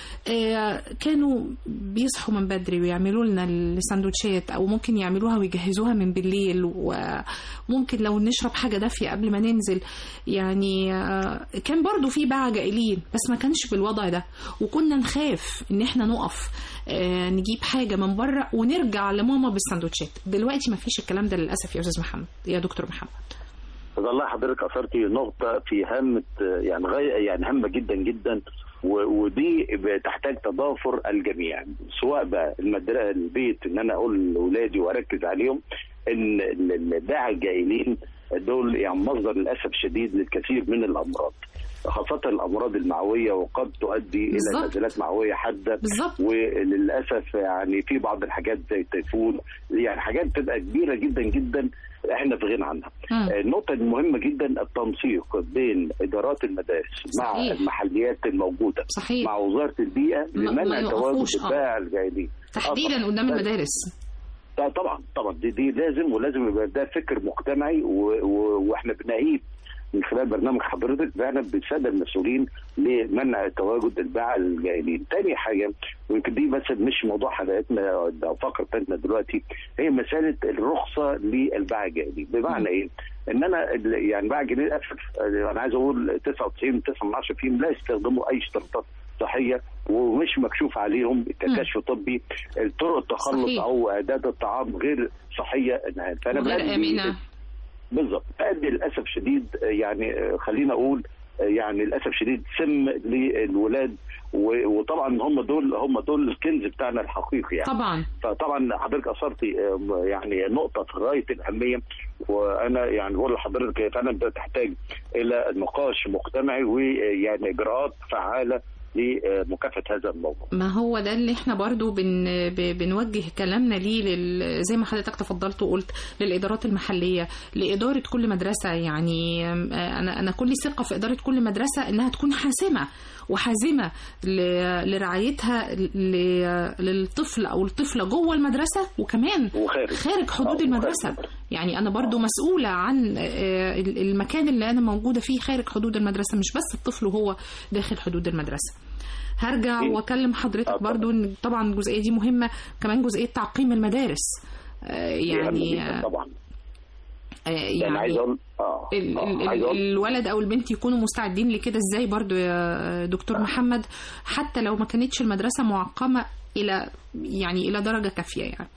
[SPEAKER 2] آه، كانوا بيصحوا من بدري ويعملوا لنا السندوتشات او ممكن يعملوها ويجهزوها من بالليل وممكن لو نشرب حاجه دافيه قبل ما ننزل يعني آه، كان برضو في باعة جائلين بس ما كانش بالوضع ده وكنا نخاف ان احنا نقف آه، نجيب حاجه من بره ونرجع لماما بالسندوتشات دلوقتي ما فيش الكلام ده للاسف يا استاذ محمد يا دكتور محمد
[SPEAKER 9] والله حضرتك اثرتي نقطه في هامه يعني غايه يعني هامه جدا جدا و- ودي بتحتاج تضافر الجميع سواء بقى المدرسه البيت ان انا اقول لاولادي واركز عليهم ان ال- الداعي الجائلين دول يعني مصدر للاسف شديد للكثير من الامراض خاصة الأمراض المعوية وقد تؤدي
[SPEAKER 2] بالظبط.
[SPEAKER 9] إلى نزلات معوية حادة
[SPEAKER 2] بالظبط
[SPEAKER 9] وللاسف يعني في بعض الحاجات زي التيفون يعني حاجات تبقى كبيره جدا جدا احنا في غنى عنها.
[SPEAKER 2] مم.
[SPEAKER 9] النقطه المهمه جدا التنسيق بين ادارات المدارس مع
[SPEAKER 2] صحيح.
[SPEAKER 9] المحليات الموجوده
[SPEAKER 2] صحيح
[SPEAKER 9] مع وزاره البيئه
[SPEAKER 2] ما- ما
[SPEAKER 9] لمنع
[SPEAKER 2] يوقفوش،
[SPEAKER 9] تواجد
[SPEAKER 2] آه.
[SPEAKER 9] البائع الجاهلين.
[SPEAKER 2] تحديدا قدام المدارس
[SPEAKER 9] لا طبعا طبعا دي, دي لازم ولازم يبقى ده فكر مجتمعي و- و- واحنا بنعيد من خلال برنامج حضرتك فعلا بالساده المسؤولين لمنع تواجد الباعة الجاهلين. تاني حاجه ويمكن دي بس مش موضوع حلقتنا او فقره بتاعتنا دلوقتي هي مساله الرخصه للباعة الجاهلين بمعنى ايه؟ ان انا ال- يعني باع جنيه للاسف انا عايز اقول 99 9 من 10 فيهم لا يستخدموا اي اشتراطات صحيه ومش مكشوف عليهم ككشف طبي طرق التخلص
[SPEAKER 2] صحيح.
[SPEAKER 9] او اعداد الطعام غير صحيه نهائيا فانا
[SPEAKER 2] وغير
[SPEAKER 9] بأدي-
[SPEAKER 2] امنه
[SPEAKER 9] بالظبط ادي للاسف شديد آه، يعني آه، خلينا اقول آه، يعني للاسف شديد سم للولاد و- وطبعا هم دول هم دول الكنز بتاعنا الحقيقي يعني
[SPEAKER 2] طبعا
[SPEAKER 9] فطبعا حضرتك اثرتي آه، يعني نقطه في غايه الاهميه وانا يعني بقول لحضرتك هي فعلا تحتاج الى نقاش مجتمعي ويعني اجراءات فعاله لمكافحه هذا الموضوع.
[SPEAKER 2] ما هو ده اللي احنا برضو بن ب- بنوجه كلامنا ليه لل زي ما حضرتك تفضلت وقلت للادارات المحليه لاداره كل مدرسه يعني آم، انا انا كل ثقه في اداره كل مدرسه انها تكون حاسمه وحازمه ل- لرعايتها ل- للطفل او الطفله جوه المدرسه وكمان
[SPEAKER 9] وخارج
[SPEAKER 2] خارج حدود
[SPEAKER 9] آه،
[SPEAKER 2] المدرسة
[SPEAKER 9] وخارج.
[SPEAKER 2] يعني أنا برضو مسؤولة عن آه، المكان اللي أنا موجودة فيه خارج حدود المدرسة مش بس الطفل وهو داخل حدود المدرسة هرجع
[SPEAKER 9] إيه.
[SPEAKER 2] واكلم
[SPEAKER 9] آه،
[SPEAKER 2] حضرتك
[SPEAKER 9] طبعا.
[SPEAKER 2] برضو ان طبعا الجزئيه دي مهمه كمان جزئيه تعقيم المدارس آه، يعني
[SPEAKER 9] جداً طبعا
[SPEAKER 2] آه،
[SPEAKER 9] يعني عايز
[SPEAKER 2] يعني
[SPEAKER 9] اقول اه
[SPEAKER 2] ال-
[SPEAKER 9] آه،
[SPEAKER 2] ال-
[SPEAKER 9] عايز
[SPEAKER 2] ال-
[SPEAKER 9] اقول
[SPEAKER 2] الولد او البنت يكونوا مستعدين لكده ازاي برضو يا دكتور محمد حتى لو ما كانتش المدرسه معقمه الى يعني الى درجه كافيه يعني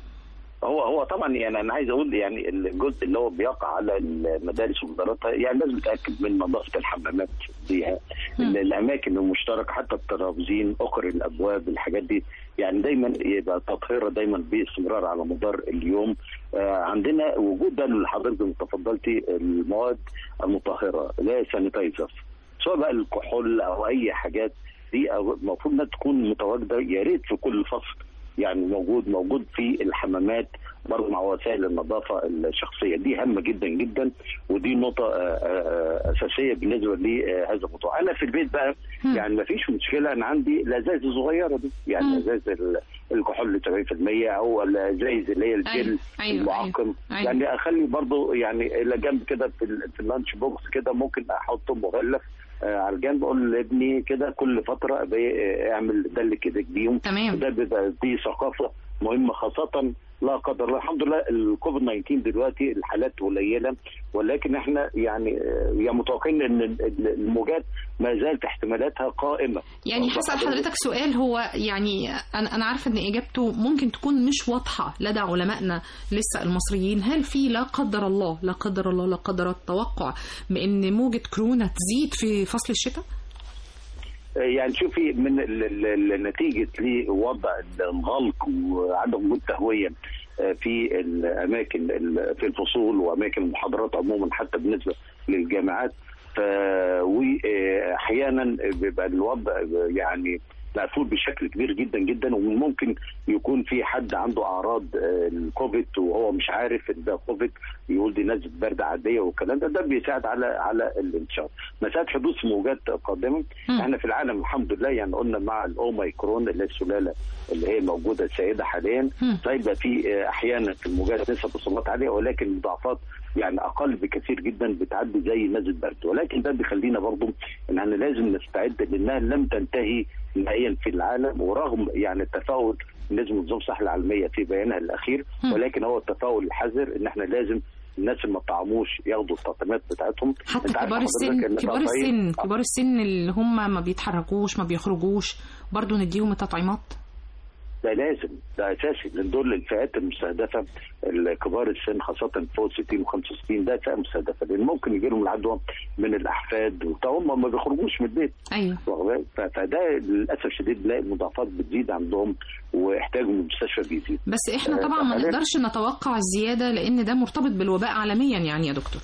[SPEAKER 9] هو هو طبعا يعني انا عايز اقول يعني الجزء اللي هو بيقع على المدارس ومداراتها يعني لازم نتاكد من نظافه الحمامات فيها
[SPEAKER 2] مم.
[SPEAKER 9] الاماكن المشتركه حتى الترابزين اخر الابواب الحاجات دي يعني دايما يبقى تطهيرها دايما باستمرار على مدار اليوم آه عندنا وجود ده اللي حضرتك تفضلتي المواد المطهره اللي هي سانيتايزر سواء بقى الكحول او اي حاجات دي أو- المفروض انها تكون متواجده يا ريت في كل فصل يعني موجود موجود في الحمامات برضه مع وسائل النظافه الشخصيه دي هامه جدا جدا ودي نقطه آه، آه، اساسيه بالنسبه لهذا الموضوع انا في البيت بقى
[SPEAKER 2] مم.
[SPEAKER 9] يعني ما فيش مشكله انا عندي الازاز الصغيره دي يعني
[SPEAKER 2] مم.
[SPEAKER 9] ازاز ال- الكحول 70% او الازايز اللي هي الجل
[SPEAKER 2] أيوة، أيوة،
[SPEAKER 9] المعقم
[SPEAKER 2] أيوة.
[SPEAKER 9] يعني اخلي برضه يعني الى جنب كده في, ال- في اللانش بوكس كده ممكن احطه مغلف آه، على الجنب اقول لابني كده كل فتره أبقى، آه، اعمل دلك ايديك بيهم
[SPEAKER 2] تمام
[SPEAKER 9] ده بيبقى دي ثقافه مهمه خاصه لا قدر الله الحمد لله الكوفيد 19 دلوقتي الحالات قليله ولكن احنا يعني آه، يعني متوقعين ان ال- ال- الموجات ما زالت احتمالاتها قائمه
[SPEAKER 2] يعني هسأل حضرتك سؤال هو يعني أنا أنا عارفة إن إجابته ممكن تكون مش واضحة لدى علمائنا لسه المصريين هل في لا قدر الله لا قدر الله لا قدر التوقع بأن موجة كورونا تزيد في فصل الشتاء؟
[SPEAKER 9] يعني شوفي من ال- ال- ال- نتيجه لوضع الغلق وعدم وجود تهويه آه، في الاماكن ال- في الفصول واماكن المحاضرات عموما حتى بالنسبه للجامعات ف واحيانا بيبقى الوضع يعني مقفول بشكل كبير جدا جدا وممكن يكون في حد عنده اعراض آه، الكوفيد وهو مش عارف ان ده كوفيد يقول دي نزله برد عاديه والكلام ده ده بيساعد على على الانتشار مساله حدوث موجات قادمه احنا في العالم الحمد لله يعني قلنا مع الاوميكرون اللي هي السلاله اللي هي موجوده السائده حاليا فيبقى في آه، احيانا في الموجات نسب اصابات عاليه ولكن المضاعفات يعني اقل بكثير جدا بتعدي زي نزله برد ولكن ده بيخلينا برضو ان احنا لازم نستعد لانها لم تنتهي نهائيا في العالم ورغم يعني التفاؤل نسبه نظام الصحه العالميه في بيانها الاخير ولكن هو التفاؤل الحذر ان احنا لازم الناس اللي ما طعموش ياخدوا التطعيمات بتاعتهم
[SPEAKER 2] حتى
[SPEAKER 9] أنت عارف
[SPEAKER 2] كبار
[SPEAKER 9] حضرتك
[SPEAKER 2] السن
[SPEAKER 9] إن
[SPEAKER 2] كبار
[SPEAKER 9] التطعيم-
[SPEAKER 2] السن كبار السن اللي هم ما بيتحركوش ما بيخرجوش برضو نديهم التطعيمات
[SPEAKER 9] ده لازم ده اساسي لان دول الفئات المستهدفه الكبار السن خاصه فوق 60 و 65 ده فئه مستهدفه لان ممكن يجي لهم العدوى من الاحفاد وبتاع هم ما بيخرجوش من البيت
[SPEAKER 2] ايوه
[SPEAKER 9] واخد بالك؟ ف- فده للاسف الشديد بنلاقي المضاعفات بتزيد عندهم واحتاجهم للمستشفى بيزيد
[SPEAKER 2] بس احنا
[SPEAKER 9] آه،
[SPEAKER 2] طبعا ما
[SPEAKER 9] فحاليا-
[SPEAKER 2] نقدرش نتوقع الزيادة لأن ده مرتبط بالوباء عالميا يعني يا دكتور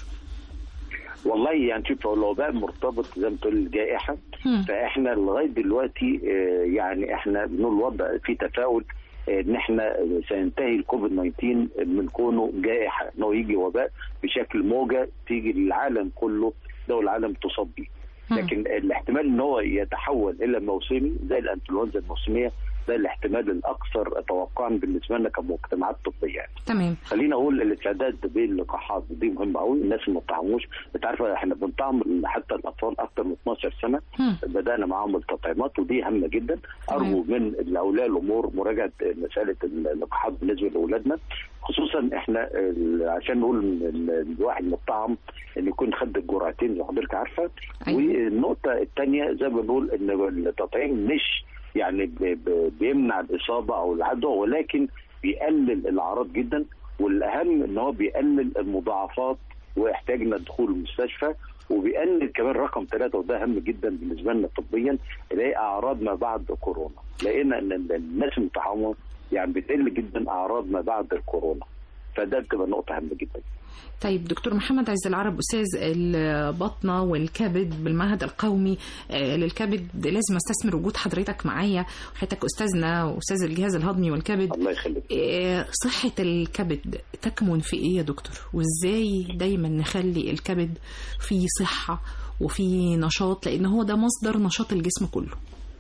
[SPEAKER 9] والله يعني شوف هو الوباء مرتبط زي ما تقول الجائحه
[SPEAKER 2] مم.
[SPEAKER 9] فاحنا لغايه دلوقتي آه، يعني احنا بنقول الوضع في تفاؤل آه، ان احنا سينتهي الكوفيد 19 من كونه جائحه انه يجي وباء بشكل موجه تيجي للعالم كله دول العالم تصاب بيه لكن الاحتمال ان هو يتحول الى موسمي زي الانفلونزا الموسميه ده الاحتمال الاكثر توقعا بالنسبه لنا كمجتمعات طبيه يعني.
[SPEAKER 2] تمام
[SPEAKER 9] خلينا اقول الاستعداد باللقاحات دي مهمه قوي الناس اللي ما بتطعموش انت عارفه احنا بنطعم حتى الاطفال اكثر من 12 سنه
[SPEAKER 2] مم.
[SPEAKER 9] بدانا معاهم التطعيمات ودي هامه جدا ارجو من اولياء الامور مراجعه مساله اللقاحات بالنسبه لاولادنا خصوصا احنا ال- عشان نقول إن ال- الواحد مطعم ان يكون خد الجرعتين زي ما حضرتك عارفه والنقطه الثانيه زي ما بنقول ان التطعيم مش يعني ب- ب- بيمنع الاصابه او العدوى ولكن بيقلل الاعراض جدا والاهم ان هو بيقلل المضاعفات واحتاجنا دخول المستشفى وبيقلل كمان رقم ثلاثة وده هام جدا بالنسبة لنا طبيا اللي هي أعراض ما بعد كورونا لقينا إن ال- الناس المتعامة يعني بتقل جدا أعراض ما بعد الكورونا فده بتبقى نقطة هامة جدا
[SPEAKER 2] طيب دكتور محمد عز العرب استاذ البطنه والكبد بالمعهد القومي آه، للكبد لازم استثمر وجود حضرتك معايا حضرتك استاذنا واستاذ الجهاز الهضمي والكبد
[SPEAKER 9] الله يخليك
[SPEAKER 2] آه، صحه الكبد تكمن في ايه يا دكتور وازاي دايما نخلي الكبد فيه صحه وفيه نشاط لان هو ده مصدر نشاط الجسم كله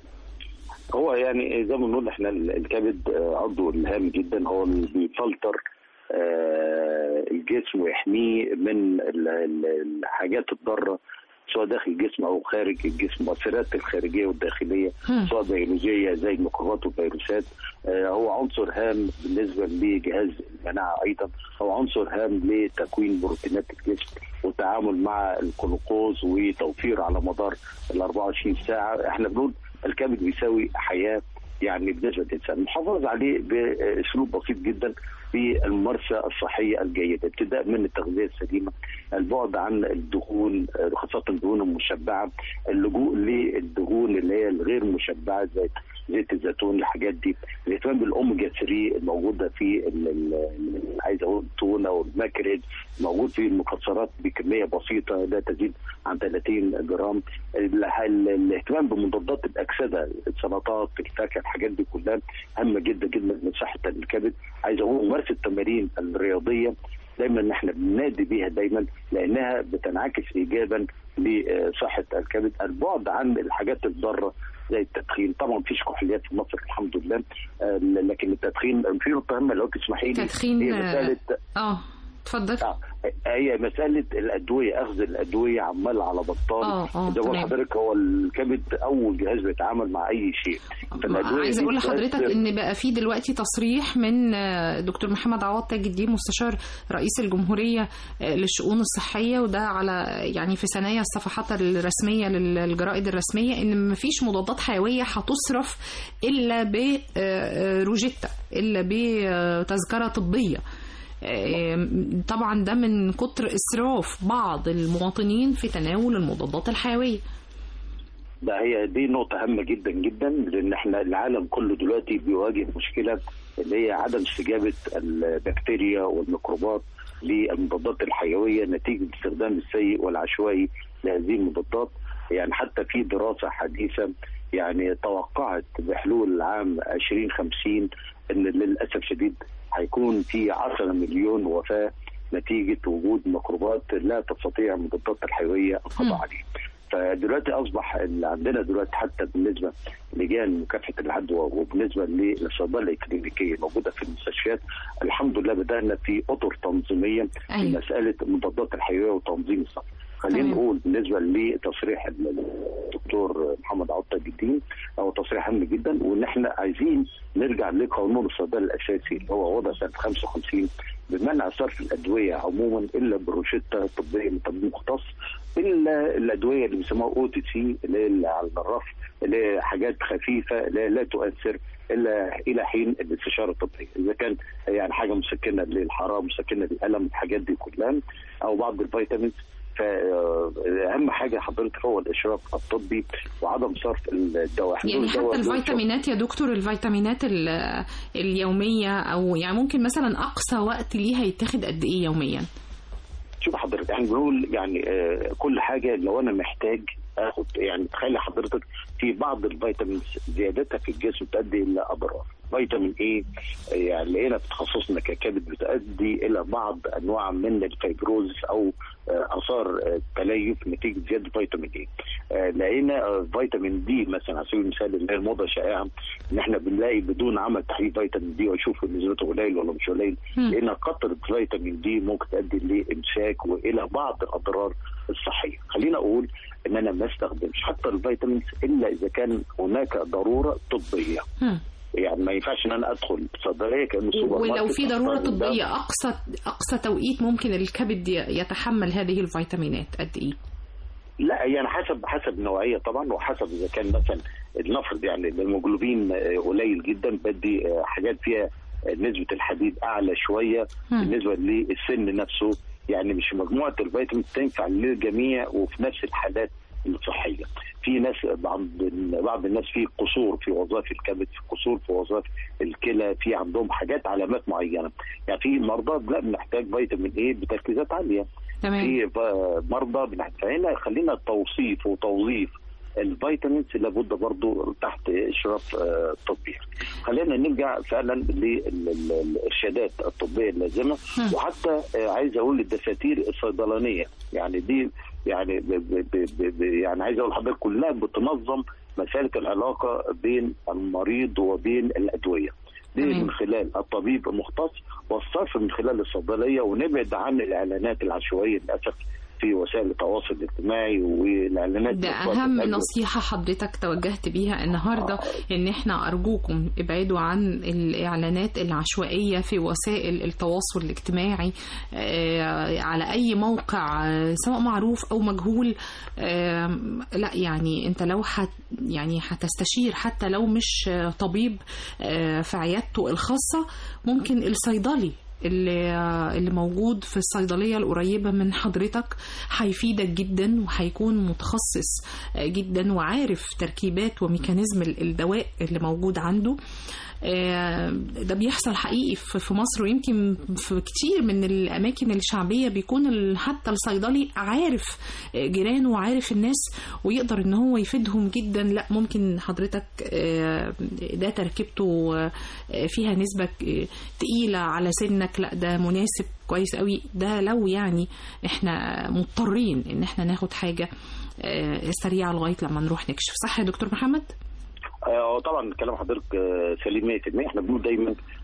[SPEAKER 9] هو يعني زي ما بنقول احنا ال- الكبد آه، عضو هام جدا هو اللي بيفلتر آه، الجسم ويحميه من ال- ال- الحاجات الضاره سواء داخل الجسم او خارج الجسم المؤثرات الخارجيه والداخليه
[SPEAKER 2] مم.
[SPEAKER 9] سواء بيولوجيه زي الميكروبات والفيروسات آه، هو عنصر هام بالنسبه لجهاز المناعه ايضا هو عنصر هام لتكوين بروتينات الجسم والتعامل مع الجلوكوز وتوفير على مدار ال 24 ساعه احنا بنقول الكبد بيساوي حياه يعني بالنسبه للانسان المحافظه عليه باسلوب بسيط جدا بالممارسه الصحيه الجيده ابتداء من التغذيه السليمه البعد عن الدهون آه، خاصه الدهون المشبعه اللجوء للدهون اللي هي الغير مشبعه زي زيت الزيتون الحاجات دي الاهتمام بالاوميجا 3 الموجوده في ال- ال- ال- عايز اقول التونه والماكريل موجود في المكسرات بكميه بسيطه لا تزيد عن 30 جرام ال- ال- الاهتمام بمضادات الاكسده السلطات الفاكهه الحاجات دي كلها هامه جدا جدا لصحه الكبد عايز اقول ممارسه التمارين الرياضيه دايما ان احنا بننادي بيها دايما لانها بتنعكس ايجابا لصحه الكبد البعد عن الحاجات الضاره زي التدخين طبعا مفيش كحوليات في مصر الحمد لله آه، لكن التدخين في نقطه مهمه لو تسمحي لي
[SPEAKER 2] تدخين
[SPEAKER 9] هي
[SPEAKER 2] آه،
[SPEAKER 9] مساله
[SPEAKER 2] اه اتفضل
[SPEAKER 9] آه، هي مسألة الأدوية أخذ الأدوية عمال على بطال
[SPEAKER 2] آه، آه،
[SPEAKER 9] زي ما
[SPEAKER 2] تمام.
[SPEAKER 9] حضرتك هو الكبد أول جهاز بيتعامل مع أي شيء فالأدوية
[SPEAKER 2] عايزه
[SPEAKER 9] دي
[SPEAKER 2] اقول لحضرتك
[SPEAKER 9] بتأثر-
[SPEAKER 2] ان بقى في دلوقتي تصريح من آه، دكتور محمد عوض تاج الدين مستشار رئيس الجمهوريه آه، للشؤون الصحيه وده على يعني في ثنايا الصفحات الرسميه للجرائد الرسميه ان مفيش مضادات حيويه هتصرف الا بروجيتا الا بتذكره طبيه آه، طبعا ده من كتر اسراف بعض المواطنين في تناول المضادات الحيويه
[SPEAKER 9] ده هي دي نقطة هامة جدا جدا لأن احنا العالم كله دلوقتي بيواجه مشكلة اللي هي عدم استجابة البكتيريا والميكروبات للمضادات الحيوية نتيجة الاستخدام السيء والعشوائي لهذه المضادات يعني حتى في دراسة حديثة يعني توقعت بحلول العام 2050 ان للأسف شديد هيكون في 10 مليون وفاة نتيجة وجود ميكروبات لا تستطيع المضادات الحيوية القضاء عليها. فدلوقتي اصبح اللي عندنا دلوقتي حتى بالنسبه لجان مكافحه العدوى وبالنسبه للصيدله الكلينيكيه الموجوده في المستشفيات الحمد لله بدانا في اطر تنظيميه في
[SPEAKER 2] أيوة.
[SPEAKER 9] مساله المضادات الحيويه وتنظيم الصف خلينا
[SPEAKER 2] تمام.
[SPEAKER 9] نقول بالنسبه لتصريح الدكتور محمد عوض تاج الدين هو تصريح هام جدا وان احنا عايزين نرجع لقانون الصيدله الاساسي اللي هو وضع سنه 55 بمنع صرف الادويه عموما الا بروشته طبيه من طبيب مختص الا الادويه اللي بيسموها او تي سي اللي هي اللي على الرف اللي هي حاجات خفيفه لا, لا تؤثر الا الى حين الاستشاره الطبيه اذا كان يعني حاجه مسكنه للحراره مسكنه للالم الحاجات دي كلها او بعض الفيتامينز فاهم حاجه حضرتك هو الاشراف الطبي وعدم صرف الدواء إحنا
[SPEAKER 2] يعني
[SPEAKER 9] بنقول الدواء
[SPEAKER 2] حتى
[SPEAKER 9] له
[SPEAKER 2] الفيتامينات يا دكتور الفيتامينات ال- اليومية أو يعني ممكن مثلا أقصى وقت ليها يتاخد قد إيه يوميا؟
[SPEAKER 9] شوف حضرتك احنا بنقول يعني آه كل حاجه لو انا محتاج اخد يعني تخيل حضرتك في بعض الفيتامينز زيادتها في الجسم تؤدي الى اضرار فيتامين ايه آه، يعني لقينا في تخصصنا ككبد بتؤدي الى بعض انواع من الفيبروز او آه، اثار آه، تليف نتيجه زياده فيتامين ايه آه، لقينا آه، فيتامين دي مثلا على سبيل المثال اللي هي الموضه شائعه ان احنا بنلاقي بدون عمل تحليل فيتامين دي واشوف نسبته قليل ولا مش قليل
[SPEAKER 2] مم.
[SPEAKER 9] لان قطره فيتامين دي ممكن تؤدي لامساك والى بعض الاضرار الصحيه خلينا اقول ان انا ما استخدمش حتى الفيتامينز الا اذا كان هناك ضروره طبيه
[SPEAKER 2] هم.
[SPEAKER 9] يعني ما ينفعش ان انا ادخل صيدليه كانه سوبر
[SPEAKER 2] ولو
[SPEAKER 9] ماركت
[SPEAKER 2] في ضرورة
[SPEAKER 9] أستخدم ده.
[SPEAKER 2] طبية أقصى أقصى توقيت ممكن الكبد ي- يتحمل هذه الفيتامينات قد إيه؟
[SPEAKER 9] لا يعني حسب حسب النوعيه طبعا وحسب اذا كان مثلا نفرض يعني الهيموجلوبين آه، قليل جدا بدي آه، حاجات فيها آه، نسبه الحديد اعلى شويه
[SPEAKER 2] مم.
[SPEAKER 9] بالنسبه للسن نفسه يعني مش مجموعه الفيتامين تنفع للجميع وفي نفس الحالات الصحيه في ناس بعض بعض الناس في قصور في وظائف الكبد في قصور في وظائف الكلى في عندهم حاجات علامات معينه يعني في مرضى لا بنحتاج فيتامين ايه بتركيزات عاليه
[SPEAKER 2] تمام
[SPEAKER 9] في ف- مرضى بنحتاج فهنا خلينا توصيف وتوظيف الفيتامينز لابد برضو تحت اشراف آه، طبي خلينا نرجع فعلا للارشادات الطبيه اللازمه
[SPEAKER 2] مم.
[SPEAKER 9] وحتى آه، عايز اقول الدساتير الصيدلانيه يعني دي يعني ب ب ب ب ب يعني عايز اقول لحضرتك كلها بتنظم مسالك العلاقه بين المريض وبين الادويه دي
[SPEAKER 2] تمام.
[SPEAKER 9] من خلال الطبيب المختص والصرف من خلال الصيدليه ونبعد عن الاعلانات العشوائيه للاسف في وسائل التواصل الاجتماعي والاعلانات
[SPEAKER 2] ده
[SPEAKER 9] بتاعت
[SPEAKER 2] أهم
[SPEAKER 9] الأدوية.
[SPEAKER 2] نصيحة حضرتك توجهت بيها النهاردة إن إحنا أرجوكم ابعدوا عن الإعلانات العشوائية في وسائل التواصل الاجتماعي آه، على أي موقع آه، سواء معروف أو مجهول آه، لا يعني أنت لو حت يعني هتستشير حتى لو مش آه، طبيب آه، في عيادته الخاصة ممكن الصيدلي اللي اللي موجود في الصيدليه القريبه من حضرتك هيفيدك جدا وهيكون متخصص جدا وعارف تركيبات وميكانيزم ال- الدواء اللي موجود عنده آه، ده بيحصل حقيقي في في مصر ويمكن في كتير من الاماكن الشعبيه بيكون ال- حتى الصيدلي عارف آه، جيرانه وعارف الناس ويقدر ان هو يفيدهم جدا لا ممكن حضرتك آه، ده تركيبته آه، فيها نسبه آه، تقيله على سنك لا ده مناسب كويس قوي ده لو يعني احنا مضطرين ان احنا ناخد حاجه آه، سريعه لغايه لما نروح نكشف صح يا دكتور محمد؟
[SPEAKER 9] آه، طبعا كلام حضرتك آه، سليم 100% احنا بنقول دايما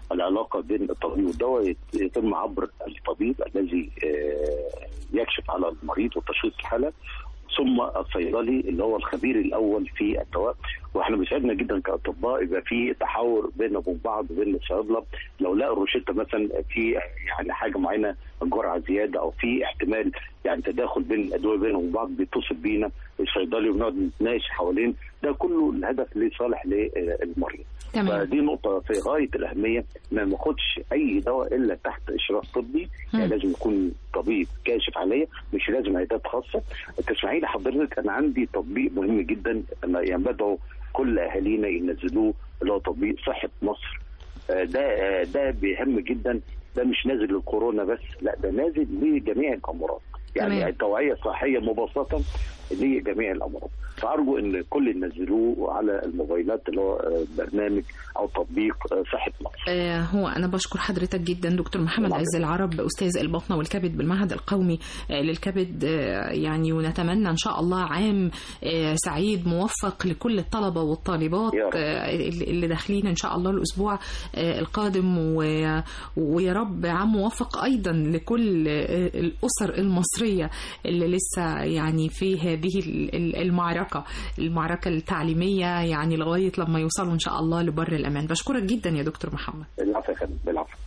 [SPEAKER 9] العلاقه بين الطبيب والدواء يت- يتم عبر الطبيب الذي آه، يكشف على المريض وتشخيص الحاله ثم الصيدلي اللي هو الخبير الاول في الدواء واحنا بيسعدنا جدا كاطباء يبقى في تحاور بيننا وبين بعض بين الصيادله لو لقوا الروشته مثلا في يعني حاجه معينه جرعه زياده او في احتمال يعني تداخل بين الادويه بينهم وبين بعض بيتصل بينا الصيدلي وبنقعد نتناقش حوالين ده كله الهدف لصالح للمريض
[SPEAKER 2] تمام.
[SPEAKER 9] فدي نقطه في غايه الاهميه ما ناخدش اي دواء الا تحت اشراف طبي يعني
[SPEAKER 2] مم.
[SPEAKER 9] لازم يكون طبيب كاشف عليا مش لازم عيادات خاصه تسمحي لي حضرتك انا عندي تطبيق مهم جدا انا يعني بدعو كل اهالينا ينزلوه اللي هو تطبيق صحه مصر آه، ده آه، ده بيهم جدا ده مش نازل للكورونا بس لا ده نازل لجميع الامراض يعني
[SPEAKER 2] تمام.
[SPEAKER 9] التوعيه الصحيه مبسطه لجميع الامراض فارجو ان الكل ينزلوه على الموبايلات اللي هو آه، برنامج او تطبيق آه، صحه مصر
[SPEAKER 2] آه، هو أنا بشكر حضرتك جدا دكتور محمد
[SPEAKER 9] العفو.
[SPEAKER 2] عز العرب أستاذ البطنة والكبد بالمعهد القومي آه، للكبد آه، يعني ونتمنى إن شاء الله عام آه، سعيد موفق لكل الطلبة والطالبات
[SPEAKER 9] يا رب.
[SPEAKER 2] آه، اللي اللي داخلين إن شاء الله الأسبوع آه، القادم و- ويا رب عام موفق أيضا لكل آه، الأسر المصرية اللي لسه يعني في هذه ال- ال- المعركة المعركة التعليمية يعني لغاية لما يوصلوا إن شاء الله لبر الأمان بشكرك جدا يا دكتور محمد
[SPEAKER 9] العفو يا فندم بالعفو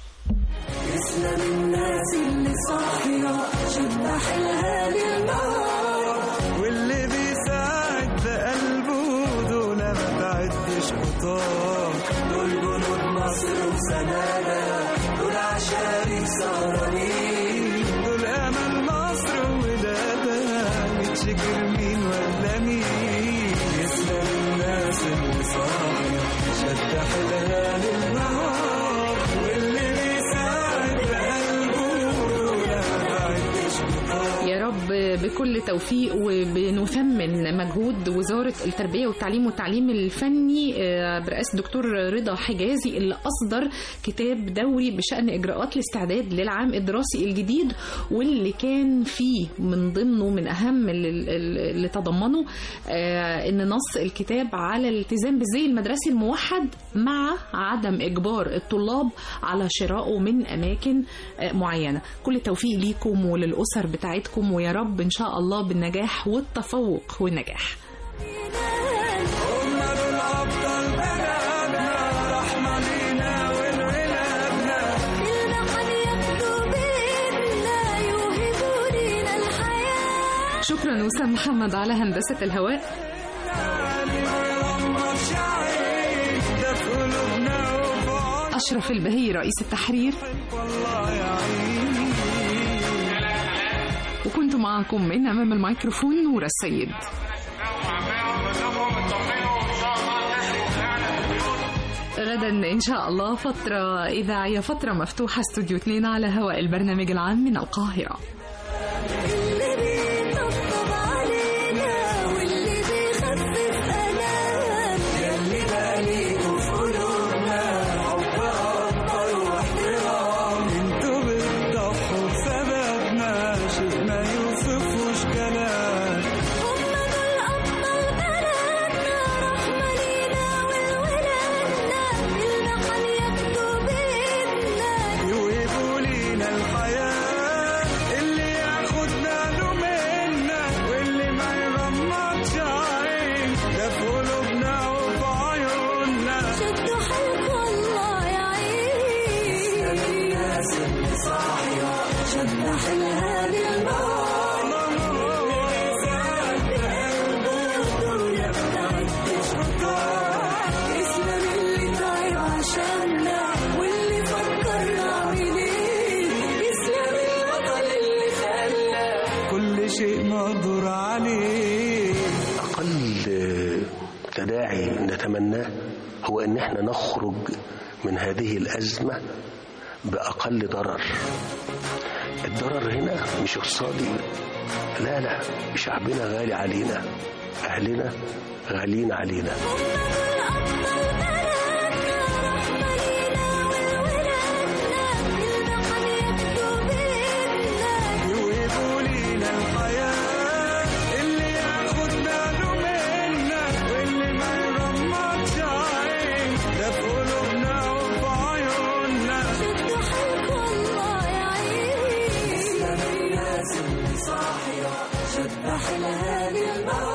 [SPEAKER 7] اسلم الناس اللي صاحية شد حيلها للنهار
[SPEAKER 8] واللي بيساعد بقلبه دول ما تعدش قطار
[SPEAKER 7] دول جنود مصر وسنادة دول عشاري سهرانين
[SPEAKER 8] دول امل مصر ولادها متشكر مين ولا مين يسلم الناس اللي صاحية شد حيلها للنهار واللي بيساعد بقلبه دول ما تعدش قطار
[SPEAKER 2] يا رب بكل توفيق وبنثمن مجهود وزارة التربية والتعليم والتعليم الفني آه، برئاسة الدكتور رضا حجازي اللي أصدر كتاب دوري بشأن إجراءات الاستعداد للعام الدراسي الجديد واللي كان فيه من ضمنه من أهم اللي, اللي تضمنه آه، إن نص الكتاب على الالتزام بالزي المدرسي الموحد مع عدم إجبار الطلاب على شرائه من أماكن آه، معينة كل التوفيق ليكم وللأسر بتاعتكم ويا رب إن شاء الله بالنجاح والتفوق والنجاح
[SPEAKER 8] هم دول أبطال بلدنا رحمة لينا ولولادنا
[SPEAKER 7] المحن ياخدوا بإيدنا يوهبوا لينا الحياة
[SPEAKER 2] شكرا وسام محمد على هندسة الهواء
[SPEAKER 8] اللي ما يغمضش عين ده في قلوبنا وفي عيون
[SPEAKER 2] أشرف البهي رئيس التحرير
[SPEAKER 8] والله يا عيني
[SPEAKER 2] وكنت معكم من أمام الميكروفون نورة السيد غدا إن شاء الله فترة إذاعية فترة مفتوحة استوديو 2 على هواء البرنامج العام من القاهرة
[SPEAKER 7] اللي بيطبطب علينا واللي بيخفف ألام ياللي بقاليكوا في قلوبنا حب أكبر واحترام
[SPEAKER 8] انتوا بتضحوا بسببنا شيء ما يوصفوش كلام
[SPEAKER 7] هم دول أبطال بلدنا رحمة لينا ولولادنا المحن ياخدوا بإيدنا
[SPEAKER 8] يوهبوا لينا الحياة اللي ياخد باله منا واللي ما يغمضش عين ده في قلوبنا وفي عيوننا
[SPEAKER 7] شدوا حيلكوا الله يعين الناس اللي صاحية شد حيلها للنار اسلم اللي تعب عشاننا واللي فكر عاملين اسلم البطل اللي خلى
[SPEAKER 8] كل شيء مقدور عليه
[SPEAKER 10] أقل تداعي نتمناه هو أن احنا نخرج من هذه الأزمة بأقل ضرر الضرر هنا مش اقتصادي لا لا شعبنا غالي علينا أهلنا غاليين علينا
[SPEAKER 8] يوهبوا لينا الحياة اللي ياخد باله منا واللي ما يغمضش عين ده في قلوبنا وفي
[SPEAKER 7] صاحية شبح الهادي المغرب